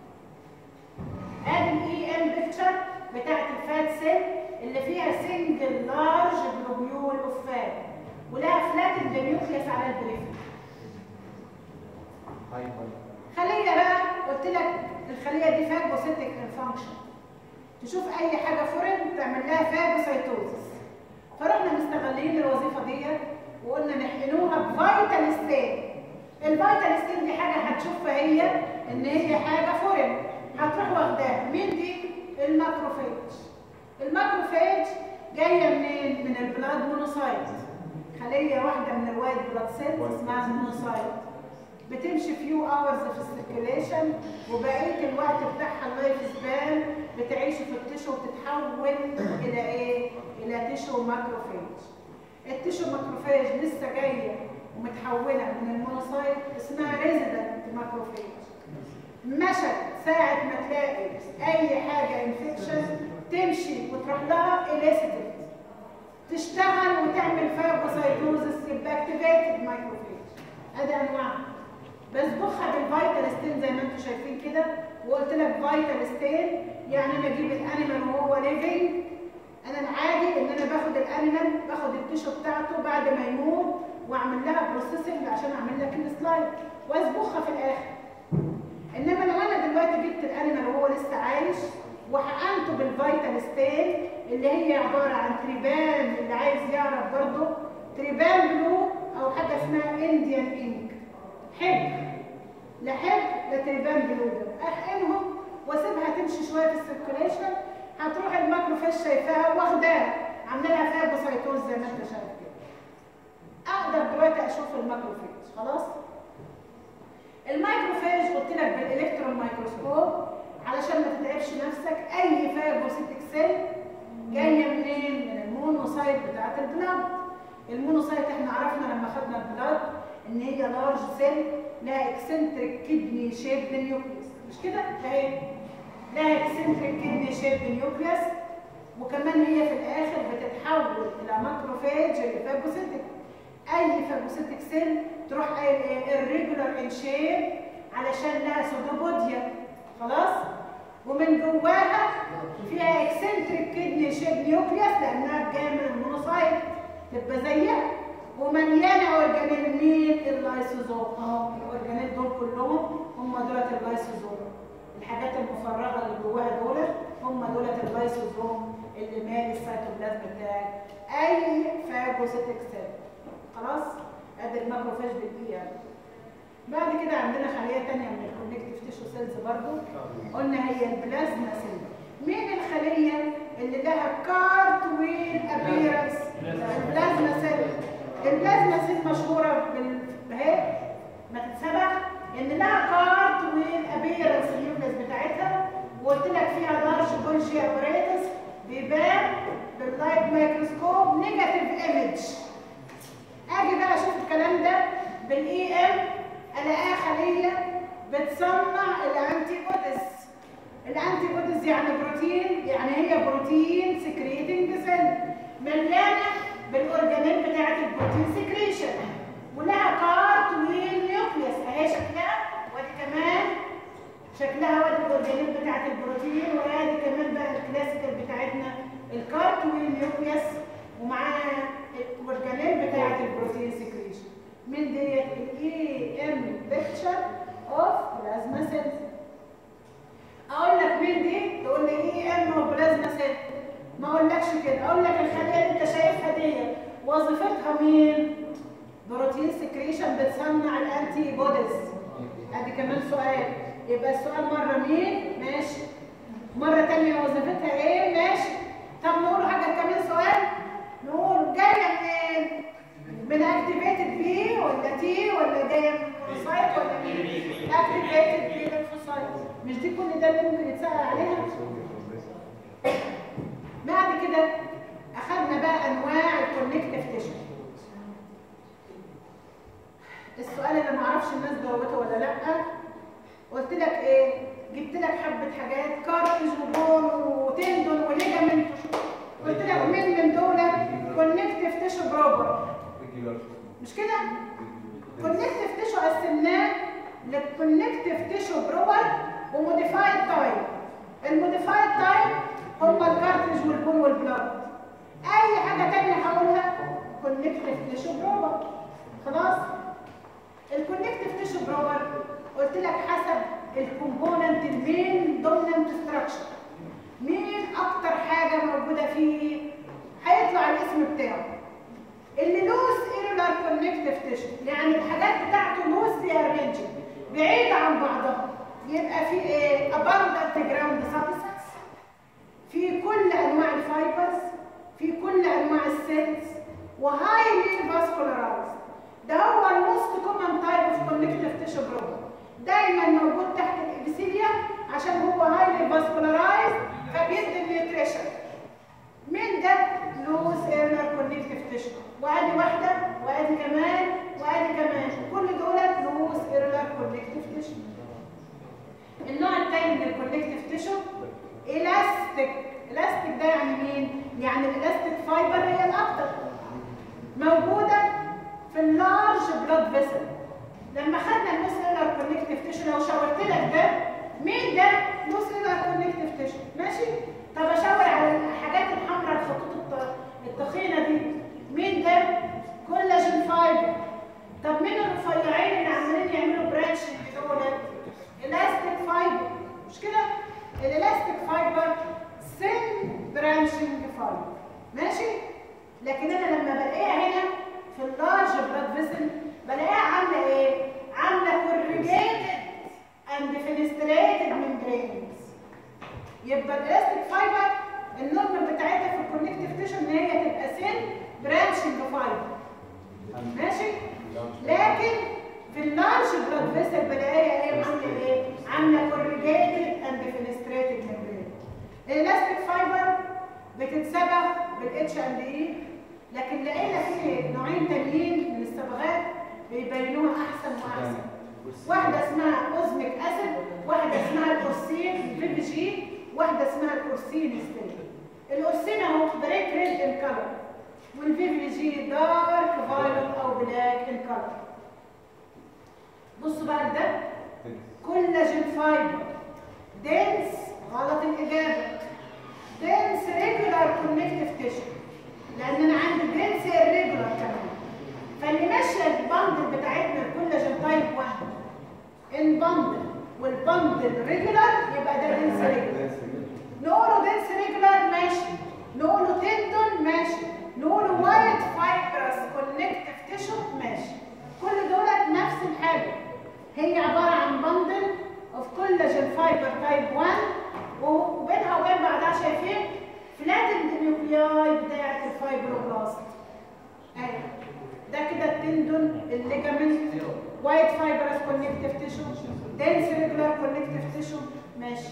ادي الاي ام بيكتشر بتاعت الفات سيل اللي فيها سنجل لارج جلوبيول اوف فات ولها فلاتد نيوكليس على البريفري هاي هاي خليه بقى قلت لك الخليه دي فاجوسيتك فانكشن تشوف اي حاجه فورين تعمل لها فاجوسيتوزس فرحنا مستغلين الوظيفه ديت وقلنا نحقنوها بفيتال ستين الفيتال ستين دي حاجه هتشوفها هي ان هي حاجه فورين هتروح واخداها مين دي الماكروفيج الماكروفيج جايه منين من البلاد مونوسايت خليه واحده من الوايت بلاد سيلز اسمها المونوسايت بتمشي فيو اورز في السيركيليشن وبقيه الوقت بتاعها اللايف سبان بتعيش في التشو وتتحول الى ايه؟ الى تشو ماكروفيج. التشو ماكروفيج لسه جايه ومتحوله من المونوسايت اسمها ريزيدنت ماكروفيج. مشت ساعه ما تلاقي اي حاجه انفكشن تمشي وتروح لها اليسيتد تشتغل وتعمل فايبروسايتوزس يبقى اكتيفيتد مايكروفيج. ادي انواعها. بسبخها بالفيتال ستين زي ما انتم شايفين كده وقلت لك فيتال ستين يعني انا اجيب الانيمال وهو ليفنج انا العادي ان انا باخد الانيمال الانيمال باخد التيشو بتاعته بعد ما يموت واعمل لها بروسيسنج عشان اعمل لك السلايد واصبغها في الاخر انما لو انا دلوقتي جبت الانيمال وهو لسه عايش وحقنته بالفيتال ستين اللي هي عباره عن تريبان اللي عايز يعرف برضه تريبان بلو او حاجه اسمها انديان انك حب لا حب لا تريبان بلو ده احقنهم واسيبها تمشي شويه في السيركوليشن هتروح الماكروفاج شايفاها واخداها عامله لها فاجوسايتوز زي ما انت شايف كده اقدر دلوقتي اشوف الماكروفاج خلاص المايكروفاج قلت لك بالالكترون مايكروسكوب علشان ما تتعبش نفسك اي فاجوسيتك سيل جايه منين من المونوسايت بتاعت البلاد المونوسايت احنا عرفنا لما خدنا البلاد ان هي لارج سيل لها اكسنتريك كدني شيب نيوكليس مش كده اهي لها اكسنتريك كدني شيب نيوكليس وكمان هي في الاخر بتتحول الى ماكروفاج اللي فاجوسيتك اي فاجوسيتك سيل تروح قايل ايه الريجولار ان شيب علشان لها سودوبوديا خلاص ومن جواها فيها اكسنتريك كدني شيب نيوكليس لانها جايه من المونوسايت تبقى زيها ومليانه اورجانيل مين اللايسوزوم اهو الاورجانيل دول كلهم هم دولت اللايسوزوم الحاجات المفرغه اللي جواها دولت هم دولت اللايسوزوم اللي مالي السيتوبلازم بتاعك اي فاجوسيتك سيل خلاص ادي الماكروفاج بالدقيقه بعد كده عندنا خليه ثانيه من الكونكتيف تيشو سيلز برضو قلنا هي البلازما سيل مين الخليه اللي لها كارت ويل ابيرنس البلازما سيل البلازما سيل مشهوره بال اهي ما تتسبق ان لها كارت ويل ابيرنس النيوكليس بتاعتها وقلت لك فيها لارج بولجي ابريتس بيبان باللايت مايكروسكوب نيجاتيف ايمج اجي بقى اشوف الكلام ده بالاي ام الاقيها خليه بتصنع الانتي بوديز الانتي بوديز يعني بروتين يعني هي بروتين سكريتنج سيل مليانه بالاورجانيل بتاعت البروتين سكريشن ولها كارت ويل نيوكليس اهي شكلها وادي كمان شكلها وادي الاورجانيل بتاعت البروتين وادي كمان بقى الكلاسيكال بتاعتنا الكارت ويل نيوكليس ومعاها الاورجانيل بتاعت البروتين سكريشن من ديت الاي ام بيكتشر اوف بلازما سيلز اقول لك مين دي تقول لي اي ام اوف بلازما سيل ما اقولكش كده اقول لك الخليه اللي انت شايفها دي وظيفتها مين بروتين سكريشن بتصنع الانتي بوديز ادي كمان سؤال يبقى السؤال مره مين ماشي مره ثانيه وظيفتها ايه ماشي طب نقول حاجه كمان سؤال نقول جايه منين من اكتيفيتد بي ولا تي ولا جايه من فوسايت ولا مين اكتيفيتد بي للفوسايت مش دي كل ده اللي ممكن يتسال عليها بعد كده اخذنا بقى انواع الكونكتيف تيشو السؤال اللي ما اعرفش الناس جاوبته ولا لا قلت لك ايه جبت لك حبه حاجات كارتج وبون وتندون وليجامنت قلت لك مين من دول كونكتيف تيشو بروبر مش كده كونكتيف تيشو قسمناه للكونكتيف تيشو بروبر وموديفايد تايب الموديفايد تايب هم الكارتريج والبون والبلاد اي حاجه تانية هقولها كونكتيف تيشو بروبر خلاص الكونكتيف تيشو بروبر قلت لك حسب الكومبوننت المين دوميننت ستراكشر مين اكتر حاجه موجوده فيه هيطلع الاسم بتاعه اللي لوس ايرولار كونكتيف تيشو يعني الحاجات بتاعته لوس ارينجد بعيده عن بعضها يبقى في ايه abundant جراوند سبستانس في كل انواع الفايبرز في كل انواع السيلز وهايلي فاسكولارايز ده هو الموست كومن تايب اوف كونكتيف تيشو بروبر دايما موجود تحت الابيثيليا عشان هو هايلي فاسكولارايز فبيدي النيوتريشن مين ده لوز ايرنر كونكتيف تيشو وادي واحده وادي كمان وادي كمان كل دولت لوز ايرنر كونكتيف تيشو النوع الثاني من الكونكتيف تيشو الاستيك الاستيك ده يعني مين يعني الالاستيك فايبر هي الاكتر موجوده في اللارج بلاد فيسل لما خدنا اللوسيلر كونكتيف تيشو لو شاورت لك ده مين ده لوسيلر كونكتيف تيشو ماشي طب اشاور على الحاجات الحمراء الخطوط التخينه دي برانشنج فايبر ماشي لكن انا لما بلاقيها هنا في اللارج بلاد فيسل بلاقيها عامله ايه عامله كورجيتد اند فينستريتد ممبرينز يبقى الالاستيك فايبر النورمال بتاعتها في الكونكتيف تيشو ان هي تبقى سيل برانشنج فايبر ماشي لكن في اللارج بلاد فيسل بلاقيها ايه عامله ايه عامله كورجيتد اند فينستريتد ممبرين الالاستيك فايبر بتتسبغ بالاتش اند اي لكن لقينا في نوعين تانيين من الصبغات بيبينوها احسن واحسن واحده اسمها اوزميك اسيد واحده اسمها الاورسين في بي جي واحده اسمها الاورسين ستيل الاورسين اهو بريك ريد ان كلر والفي بي جي دارك فايلوت او بلاك ان كلر بصوا بقى ده كولاجين فايبر دنس غلط الاجابه دنس ريجولار كونكتيف تيشو لان انا عندي دنس ريجولار كمان فاللي ماشيه البندل بتاعتنا الكولاجين تايب 1 البندل والبندل ريجولار يبقى ده دنس ريجولار نقوله دنس ريجولار ماشي نقوله تندون ماشي نقوله وايت فايبرس كونكتيف تيشو ماشي كل دولت نفس الحاجه هي عباره عن بندل اوف كولاجين فايبر تايب 1 وبينها وبين بعضها شايفين فلاتند نيوكلياي بتاعت الفايبروبلاست ايوه ده كده التندون الليجامنت وايت فايبرس كونكتيف تيشو دنس ريجولار كونكتيف تيشو ماشي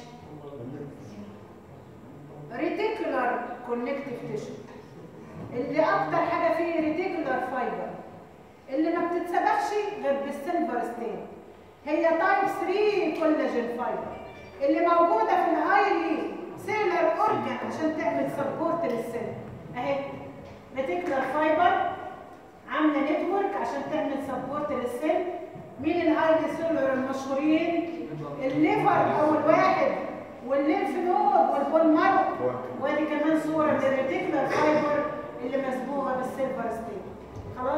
ريتيكولار كونكتيف تيشو اللي اكتر حاجه فيه ريتيكولار فايبر اللي ما بتتسبخش غير بالسيلفر ستين هي تايب 3 كولاجين فايبر اللي موجوده في الهايلي سيلر اورجان عشان تعمل سبورت للسيل اهي ريتيكولار فايبر عامله نتورك عشان تعمل سبورت للسيل مين الهايلي سيلر المشهورين الليفر اول واحد والليمف نود والبول مارو وادي كمان صوره للريتيكولار فايبر اللي مسبوغه بالسيلفر ستين خلاص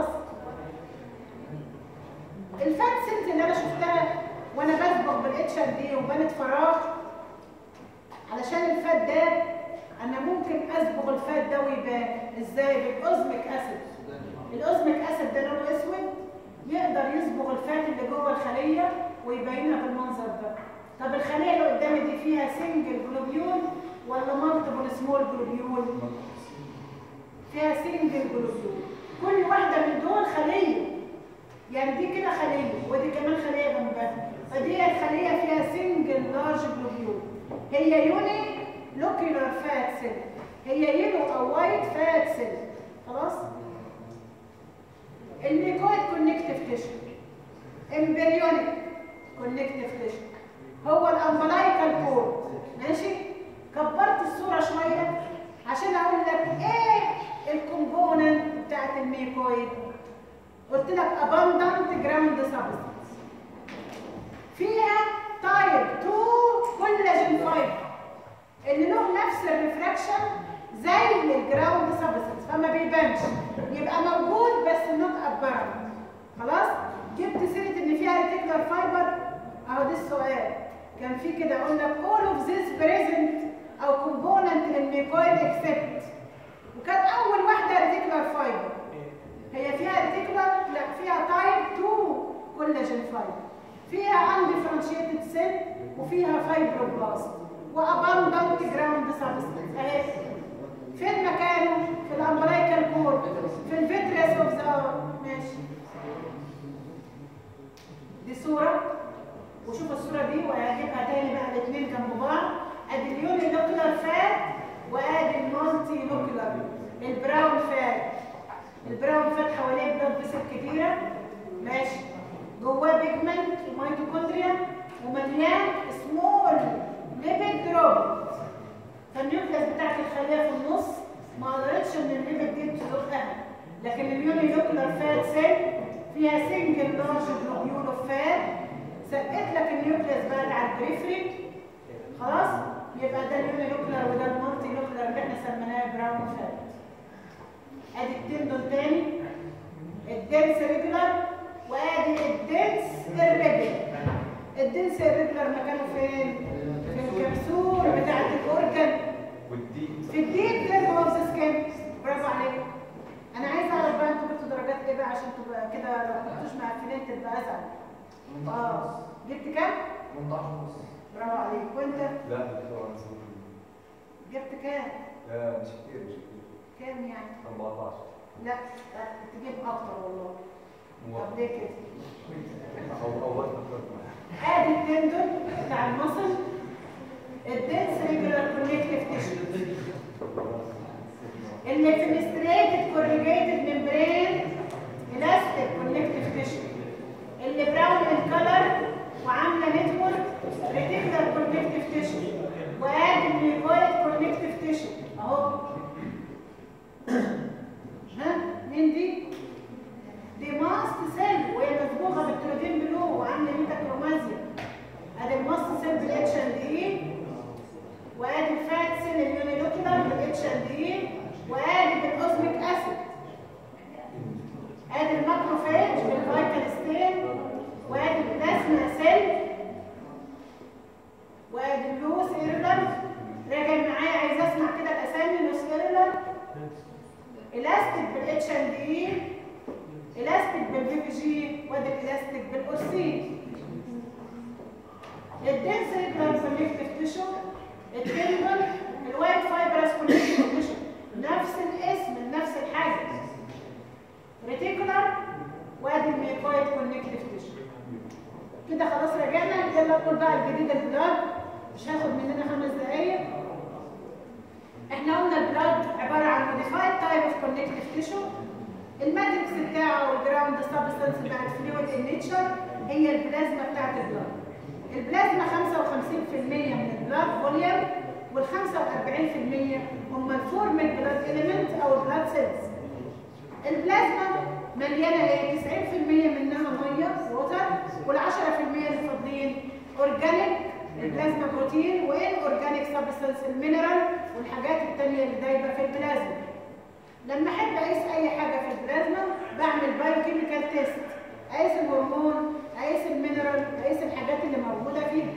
الفات سنت اللي انا شفتها وانا بسبق بالاتش ار دي وبنت فراغ علشان الفات ده انا ممكن اصبغ الفات ده ويبان ازاي بالاوزميك اسيد الاوزميك اسيد ده لونه اسود يقدر يصبغ الفات اللي جوه الخليه ويبينها بالمنظر ده طب الخليه اللي قدامي دي فيها سنجل جلوبيول ولا مالتيبل سمول جلوبيول فيها سنجل جلوبيول كل واحده من دول خليه يعني دي كده خليه ودي كمان خليه جنبها فدي الخليه فيها سنجل لارج جلوبيول هي يوني لوكيولار فات سيل هي يلو او وايت فات سيل خلاص الميكويد كونكتيف تيشو امبريونيك كونكتيف تيشو هو الامبلايكال كورد ماشي كبرت الصوره شويه عشان اقول لك ايه الكومبوننت بتاعت الميكويد قلت لك abundant ground substance فيها تايب 2 كولاجين فايبر اللي له نفس الريفراكشن زي الجراوند سبستنس فما بيبانش يبقى موجود بس نوت ابارنت خلاص جبت سيره ان فيها ريتيكولار فايبر اهو ده السؤال كان في كده اقول لك all of this present او component للميكويد اكسبت وكانت اول واحده ريتيكولار فايبر هي فيها ريتيكولار لا فيها تايب 2 كولاجين فايبر فيها انديفرنشيتد سيل وفيها فايبروبلاست واباندنت جراوند سبستنس اهي فين مكانه في الامبلايكال كورد في الفيتريس اوف ذا ماشي دي صوره وشوف الصوره دي وهجيبها تاني بقى الاثنين جنب بعض ادي اليوني لوكيولار فات وادي المالتي لوكيولار البراون فات البراون فات حواليه بلاد فيسل كتيره ماشي جواه بيجمنت وميتوكوندريا ومليان سمول ليبيد دروب فالنيوكليس بتاعت الخليه في النص ما قدرتش ان الليبيد دي تزقها لكن اليوني لوكيولار فات سيل فيها سنجل لارج جلوبيول اوف فات سقت لك النيوكليس بقى على البريفري خلاص يبقى ده اليوني لوكيولار وده المالتي لوكيولار اللي احنا سميناه براون فات ادي التندون تاني الدنس ريجولار وادي الدنس الريجولار الدنس الريجولار مكانه فين؟ في الكبسول بتاعت الاورجن والدي في الديب ليرن اوف ذا سكين برافو عليك انا عايز اعرف بقى انتوا جبتوا درجات ايه بقى عشان تبقى كده لو ما كنتوش مقفلين تبقى ازعل اه جبت كام 18 ونص برافو عليك وانت لا دكتور انا سويت جبت كام لا مش كتير مش كتير كام يعني 14 لا لا، تجيب اكتر والله طب ليه كده او اول دكتور ادي التندون بتاع المصل الدنس ريجولار كونكتيف تيشو اللي فينستريتد كوريجيتد ممبرين الاستيك كونكتيف تيشو اللي براون الكلر وعامله نتورك ريتيكولار كونكتيف تيشو وادي الميكويد كونكتيف تيشو اهو ها مين دي؟ دي ماست سيل وهي مصبوغه بالترودين بلو وعامله ميتاكرومازيا ادي الماست سيل بالاتش اند اي وادي الفات سيل اليونيلوكيولار بالاتش اند اي وادي بالاوزميك اسيد ادي الماكروفاج بالفيتال ستين وادي البلازما سيل وادي اللوس ايرلر راجع معايا عايز اسمع كده الاسامي لوس ايرلر الاستيك بالاتش اند اي الاستيك بالبي بي جي وادي الاستيك بالاورسين الدنس ريجولار كونكتيف تيشو التندون الوايت فايبرس كونكتيف تيشو نفس الاسم نفس الحاجه ريتيكولار وادي الميكويد كونكتيف تيشو كده خلاص رجعنا يلا نقول بقى الجديد البلاد مش هاخد مننا خمس دقايق احنا قلنا البلاد عباره عن موديفايد تايب اوف كونكتيف تيشو الماتريكس بتاعه والجراوند سبستانس بتاع الفلويد النيتشر هي البلازما بتاعت البلاد البلازما 55% من البلاد فوليوم وال 45% هم الفورمال بلاد اليمنت او البلاد سيلز البلازما مليانه ايه 90% منها ميه ووتر وال 10% اللي فاضلين اورجانيك البلازما بروتين وان اورجانيك سبستانس المينرال والحاجات التانية اللي دايبه في البلازما لما احب اقيس اي حاجه في البلازما بعمل بايوكيميكال تيست اقيس الهرمون اقيس المينرال اقيس الحاجات اللي موجوده فيها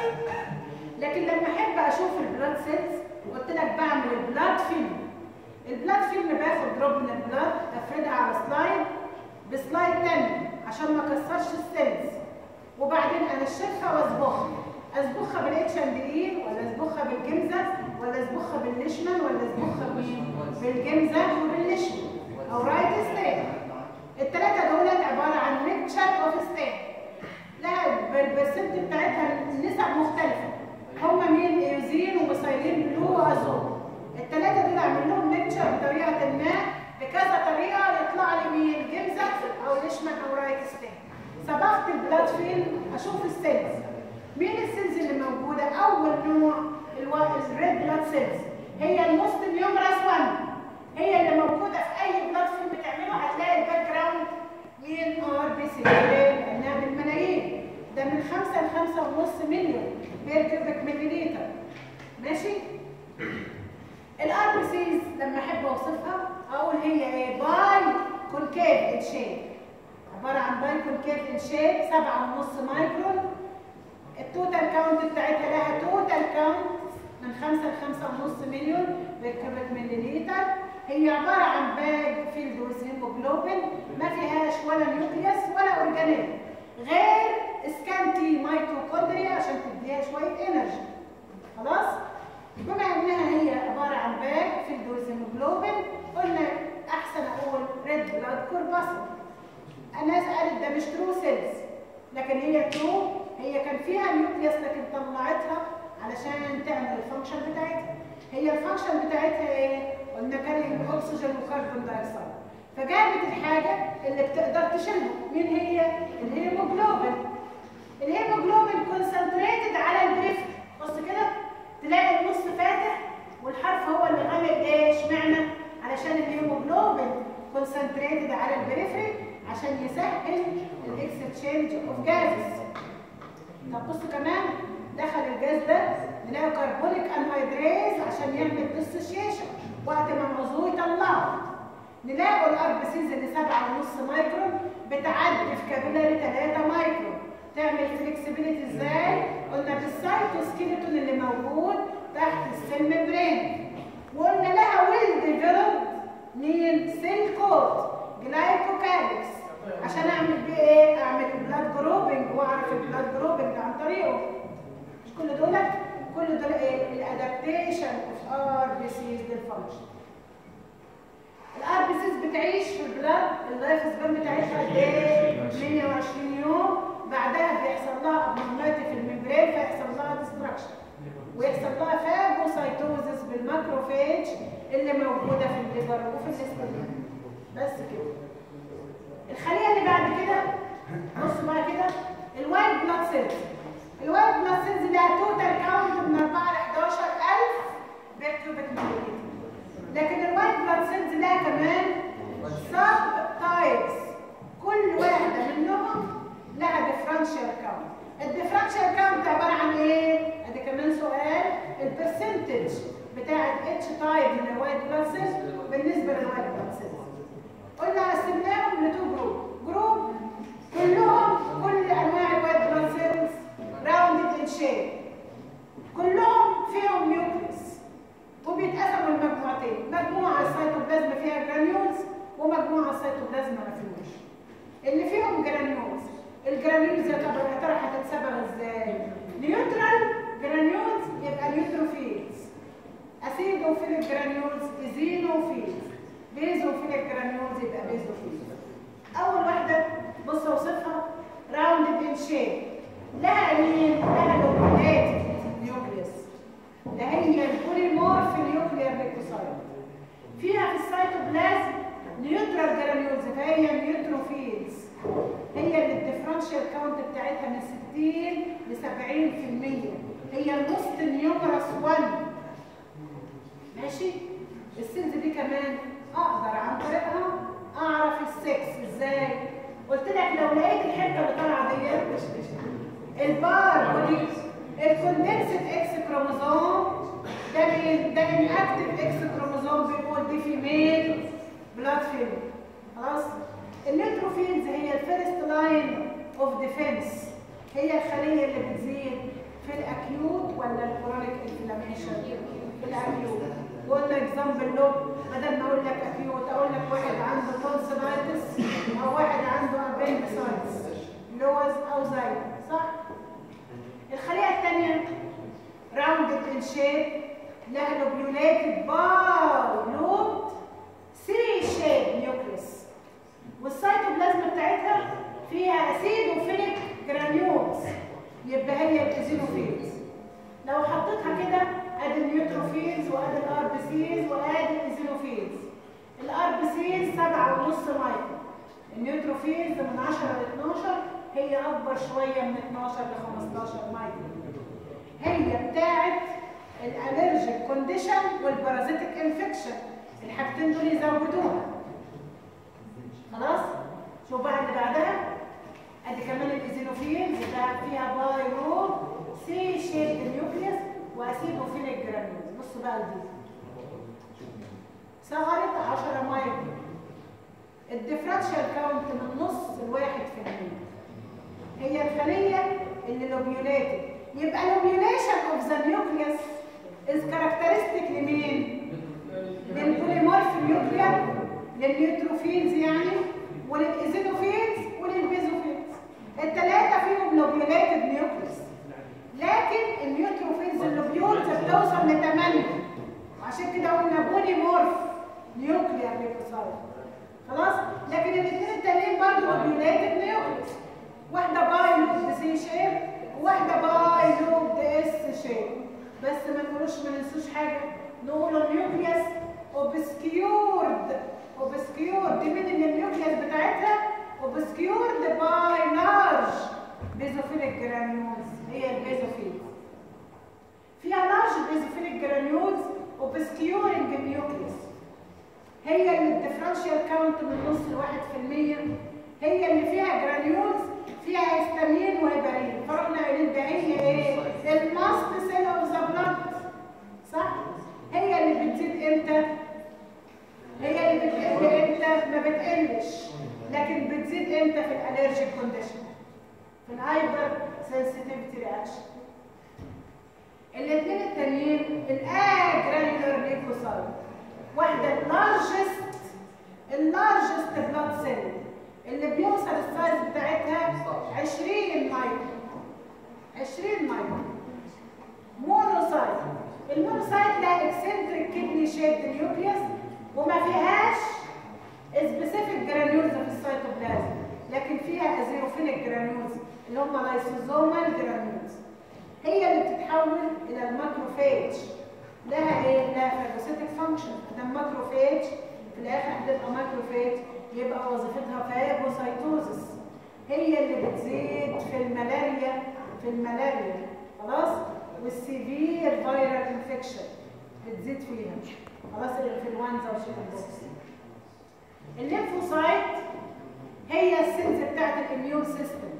لكن لما احب اشوف البلاد سيلز قلت لك بعمل البلاد فيلم البلاد فيلم باخد دروب من البلاد افردها على سلايد بسلايد تاني عشان ما اكسرش السيلز وبعدين انشفها واصبغها اصبغها بالاتش اند اي ولا اصبغها بالجمزه ولا اصبغها بالليشمان ولا اصبغها بمين؟ بالجمزه وبالليشمان او رايت ستين الثلاثه دولت عباره عن ميكتشر اوف ستين لها البرسنت بتاعتها نسب مختلفه هم مين ايوزين وميثايلين بلو وازول الثلاثه دول اعمل لهم ميكتشر بطريقه ما بكذا طريقه يطلع لي مين جمزه او ليشمان او رايت ستين صبغت البلاد فين اشوف السيلز مين السيلز اللي موجوده اول نوع الريد بلاد سيلز هي الموست نيومرس 1 هي اللي موجوده في اي بلاد فيلم بتعمله هتلاقي الباك جراوند مين ار بي سي لانها بالملايين ده من 5 ل 5 ونص مليون بير كيوبيك مليليتر ماشي الار بي سيز لما احب اوصفها اقول هي ايه باي كونكيف ان شيب عباره عن باي كونكيف ان شيب 7.5 مايكرون التوتال كاونت بتاعتها لها توتال كاونت من 5 ل 5.5 مليون بالكيوبيك مليليتر هي عباره عن باج فيلد ويز هيموجلوبين ما فيهاش ولا نيوكليوس ولا اورجانيل غير سكانتي ميتوكوندريا عشان تديها شويه انرجي خلاص بما انها هي عباره عن باج فيلد ويز هيموجلوبين قلنا احسن اقول ريد بلاد كورباسل الناس قالت ده مش ترو سيلز لكن هي ترو هي كان فيها نيوكليوس لكن طلعتها علشان تعمل الفانكشن بتاعتها هي الفانكشن بتاعتها ايه قلنا كارينج اكسجين وكربون دايوكسيد فجابت الحاجه اللي بتقدر تشيلها مين هي الهيموجلوبين الهيموجلوبين كونسنتريتد على البريفري بص كده تلاقي النص فاتح والحرف هو اللي غامق ايه اشمعنى علشان الهيموجلوبين كونسنتريتد على البريفري عشان يسهل الاكستشينج اوف جازز طب بصوا كمان دخل الجاز ده نلاقي كربونيك انهيدريز عشان يعمل ديسوشيشن وقت ما الموضوع يطلعه نلاقوا الار بي سيز اللي 7.5 مايكرون بتعدي في كابيلاري 3 مايكرون تعمل فليكسبيليتي ازاي؟ قلنا بالسايتوسكيلتون اللي موجود تحت السيل ممبرين وقلنا لها ويل ديفلوبد مين سيل كود جلايكوكاليكس عشان اعمل بيه ايه اعمل البلاد جروبنج واعرف البلاد جروبنج عن طريقه مش كل دول كل دول ايه الادابتيشن اوف ار بي سيز للفانكشن الار بي سيز بتعيش في البلاد اللايف سبان بتاعتها قد ايه 120 يوم بعدها بيحصل لها ابنورماليتي في الممبرين فيحصل لها ديستراكشن ويحصل لها فاجوسايتوزس بالماكروفيج اللي موجوده في الليفر وفي الاستمنان بس كده الخليه اللي بعد كده بصوا بقى كده الوايت بلاد سيلز الوايت بلاد سيلز لها توتال كاونت من 4 ل 11000 بيركيوبيك مليلتر لكن الوايت بلاد سيلز لها كمان سب تايبس كل واحده منهم لها ديفرنشال كاونت الديفرنشال كاونت عباره عن ايه ادي كمان سؤال البرسنتج بتاعه اتش تايب من الوايت بلاد سيلز بالنسبه للوايت بلاد سيلز قلنا قسمناهم لتو جروب جروب كلهم كل انواع الوايت بلاد سيلز راوندد ان شيب كلهم فيهم نيوكليس وبيتقسموا لمجموعتين مجموعه السيتوبلازم فيها جرانيولز ومجموعه السيتوبلازم ما فيهوش اللي فيهم جرانيولز الجرانيولز يا ترى يا ترى هتتسبب ازاي نيوترال جرانيولز يبقى نيوتروفيلز اسيدوفيليك جرانيولز ايزينوفيلز بيزوفيليك جرانيولز يبقى بيزوفيلز اول واحده بص اوصفها راوندد ان شيب لها مين لها لوبوليتد نيوكليوس ده هي البوليمورف نيوكليير ليكوسايت فيها في السيتوبلازم نيوترال جرانيولز فهي نيوتروفيلز هي اللي الديفرنشال كاونت بتاعتها من 60 ل 70% هي النص نيومرس 1 ماشي السيلز دي كمان اقدر عن طريقها اعرف السكس ازاي قلت لك لو لقيت الحته اللي طالعه ديت البار ودي الكوندنسد اكس كروموزوم ده مين ده الاكتف اكس كروموزوم بيقول دي فيميل بلاد فيلم خلاص النيوتروفيلز هي الفيرست لاين اوف ديفense هي الخليه اللي بتزيد في الاكيوت ولا الكرونيك انفلاميشن في الاكيوت قلنا اكزامبل له بدل ما اقول لك اكيوت اقول لك واحد عنده تونسيلايتس او واحد عنده ابندسايتس لوز او زي صح الخليه الثانيه راوندد ان شيب لها لوبيوليتد باي لوب سي شيب نيوكليس والسيتوبلازم بتاعتها فيها اسيدوفيليك جرانيولز يبقى هي الايزينوفيلز لو حطيتها كده ادي النيوتروفيلز وادي الار بي سيز وادي الايزينوفيلز الار بي سيز 7.5 مايكرو النيوتروفيلز من 10 ل 12 هي اكبر شويه من 12 ل 15 مايكرو هي بتاعت الالرجيك كونديشن والبارازيتيك انفكشن الحاجتين دول يزودوها خلاص شوف بقى اللي بعدها ادي كمان الايزينوفيلز ده فيها بايرو سي شيب نيوكليوس واسيدوفيليك جرانيولز بصوا بقى دي صغرت 10 مايكرو الديفرنشال كاونت من نص الواحد في المية هي الخلية اللي لوبيوليتد يبقى لوبيوليشن اوف ذا نيوكليوس از كاركترستيك لمين؟ للبوليمورف نيوكلير للنيوتروفيلز يعني وللايزينوفيلز وللبيزوفيلز الثلاثه فيهم لوبيوليتد نيوكليس لكن النيوتروفيلز اللوبيولز بتوصل ل 8 وعشان كده قلنا بوليمورف نيوكلير ليكوسايت خلاص لكن الاثنين التانيين برضه لوبيوليتد نيوكليس واحده باي لوب سي شيب وواحده باي لوب اس شيب بس ما نقولوش ما ننسوش حاجه نقولوا النيوكليس اوبسكيورد اوبسكيورد من ان النيوكليس بتاعتها اوبسكيورد باي لارج بيزوفيليك جرانيولز هي البيزوفيل فيها لارج بيزوفيليك جرانيولز اوبسكيورنج النيوكليس هي اللي الديفرنشال كاونت من نص لواحد في المية هي اللي فيها جرانيولز فيها هيستامين وهيبرين فرحنا قايلين ده هي ايه؟ الماست سيل اوف ذا بلاد صح؟ هي اللي بتزيد امتى؟ هي اللي بتقل امتى؟ ما بتقلش لكن بتزيد امتى في الالرجيك كونديشن؟ في الهايبر سنسيتيفيتي رياكشن الاثنين التانيين الاجرانيولار ليكوسايت واحده اللارجست اللارجست بلاد سيل اللي بيوصل السايز بتاعتها 20 مايكرون 20 مايكرون مونوسايت المونوسايت لها اكسنتريك كدني شيب نيوكليوس وما فيهاش سبيسيفيك جرانيولز في السيتوبلازم لكن فيها ازيروفيليك جرانيولز اللي هم لايسوزومال جرانيولز هي اللي بتتحول الى الماكروفاج لها ايه؟ لها فاجوسيتك فانكشن ده الماكروفاج في الاخر هتبقى ماكروفاج يبقى وظيفتها فاجوسايتوزس هي اللي بتزيد في الملاريا في الملاريا خلاص والسيفير فيرال انفكشن بتزيد فيها خلاص الانفلونزا والشيكن بوكس الليمفوسايت هي السيلز بتاعت الاميون سيستم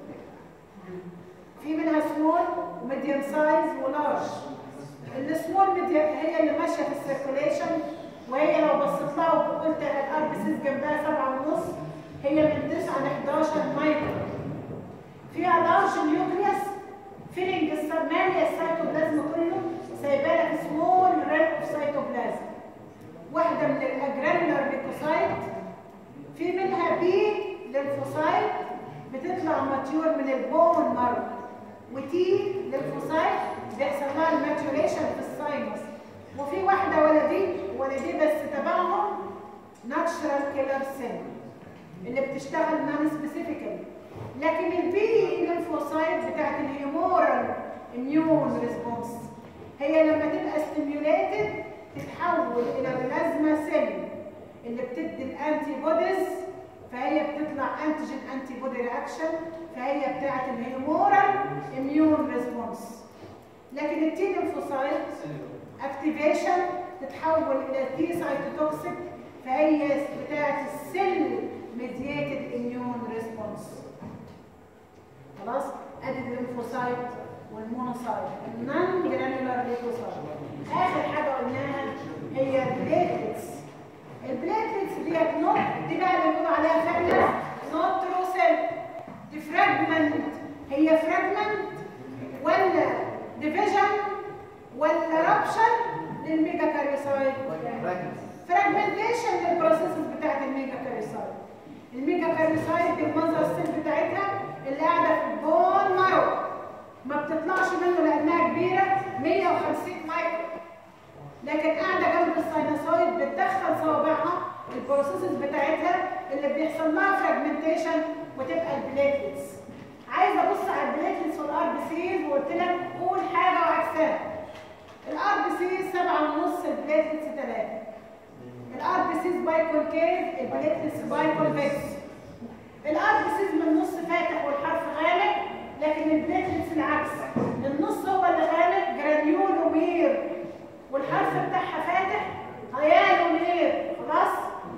في منها سمول وميديوم سايز ولارج السمول ميديوم هي اللي ماشيه في السيركوليشن وهي لو بصيت لها وقلت الار بي سيز جنبها سبعة ونص هي من 9 ل 11 مايكرو فيها لارج نيوكليوس فيلينج السمالية السيتوبلازم كله سايبه لك سمول ريد اوف سيتوبلازم واحده من الاجرانولار ليكوسايت في منها بي للفوسايت بتطلع ماتيور من البون مارو وتي للفوسايت بيحصل لها الماتيوريشن في الساينس وفي واحده ولدي ولدي بس تبعهم ناتشرال كيلر سيل اللي بتشتغل نون سبيسيفيكالي لكن البي للفوسايت بتاعت الهيمورال اميون ريسبونس هي لما تبقى ستيميوليتد تتحول الى بلازما سيل اللي بتدي الانتي بوديز فهي بتطلع انتيجين انتي بودي رياكشن فهي بتاعت الهيمورال اميون ريسبونس لكن التي ليمفوسايت اكتيفيشن تتحول الى تي سايتوتوكسيك فهي بتاعت السيل ميدياتد اميون ريسبونس خلاص ادي الليمفوسايت والمونوسايت النون جرانيولار ليكوسايت اخر حاجه قلناها هي البليتلتس البليتلتس ديت نوت دي بقى اللي بنقول عليها فعلا نوت تروسل دي فراجمنت هي فراجمنت ولا ديفيجن ولا رابشن للميجا كاريوسايت فراجمنتيشن للبروسيسز بتاعت الميجا كاريوسايت الميجا كاريوسايت دي المنظر السيل بتاعتها اللي قاعده في البون مارو ما بتطلعش منه لانها كبيره 150 مايكرو لكن قاعده جنب الساينوسويد بتدخل صوابعها البروسيسز بتاعتها اللي بيحصل لها فراجمنتيشن وتبقى البليتلتس عايزه ابص على البليتلتس والار بي سيز وقلت لك قول حاجه وعكسها الار بي سيز 7 ونص البليتلتس 3 الار بي سيز باي كونكيف البليتلتس باي كونفكس الار بي سيز من النص فاتح والحرف غامق لكن البليتلتس العكس النص هو اللي غامق جرانيولومير والحرف بتاعها فاتح هيالومير خلاص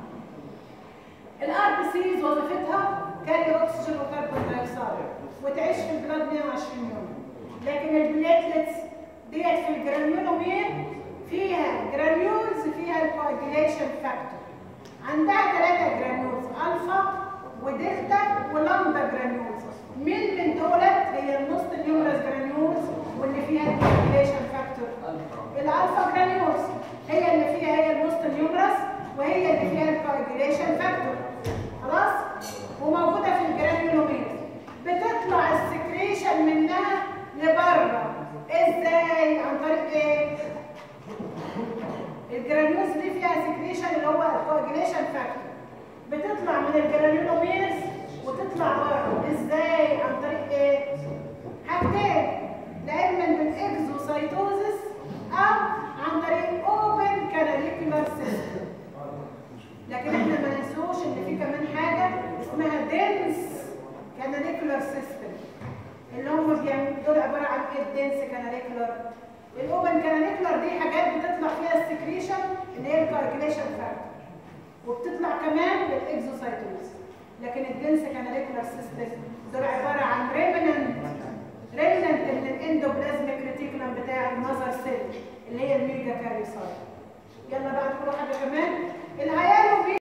الار بي سيز وظيفتها كاري اكسجين وكربون دايوكسيد وتعيش في البلاد 120 يوم لكن البليتلتس ديت في الجرانيولومير فيها جرانيولز فيها الكواجيليشن فاكتور عندها ثلاثه جرانيولز الفا ودلتا ولامدا جرانيولز مين من دولت هي النص نيورس جرانيولز واللي فيها الكواجيليشن فاكتور الالفا جرانيولز هي اللي فيها هي النص نيورس وهي اللي فيها الكواجيليشن فاكتور خلاص وموجوده في الجرانيولومير بتطلع السكريشن منها لبره ازاي عن طريق ايه الجرانيولز دي فيها سكريشن اللي هو الكواجيليشن فاكتور بتطلع من الجرانيولوميرز وتطلع بره ازاي عن طريق ايه حاجتين لا اما بالاكزوسايتوزس او عن طريق اوبن كاناليكولار سيستم لكن احنا ما ننسوش ان في كمان حاجه اسمها دنس كاناليكولار سيستم اللي هم بيعملوا دول عباره عن ايه الدنس كاناليكولار الاوبن كاناليكولار دي حاجات بتطلع فيها السكريشن اللي هي الكاركيليشن فاكتور وبتطلع كمان بالاكزوسايتوز لكن الدنس كاناليكولار سيستم دول عباره عن ريمننت ريمننت من الاندوبلازميك ريتيكولم بتاع المذر سيل اللي هي الميجا كاريوسايت يلا بقى نقول حاجه كمان الهيالومير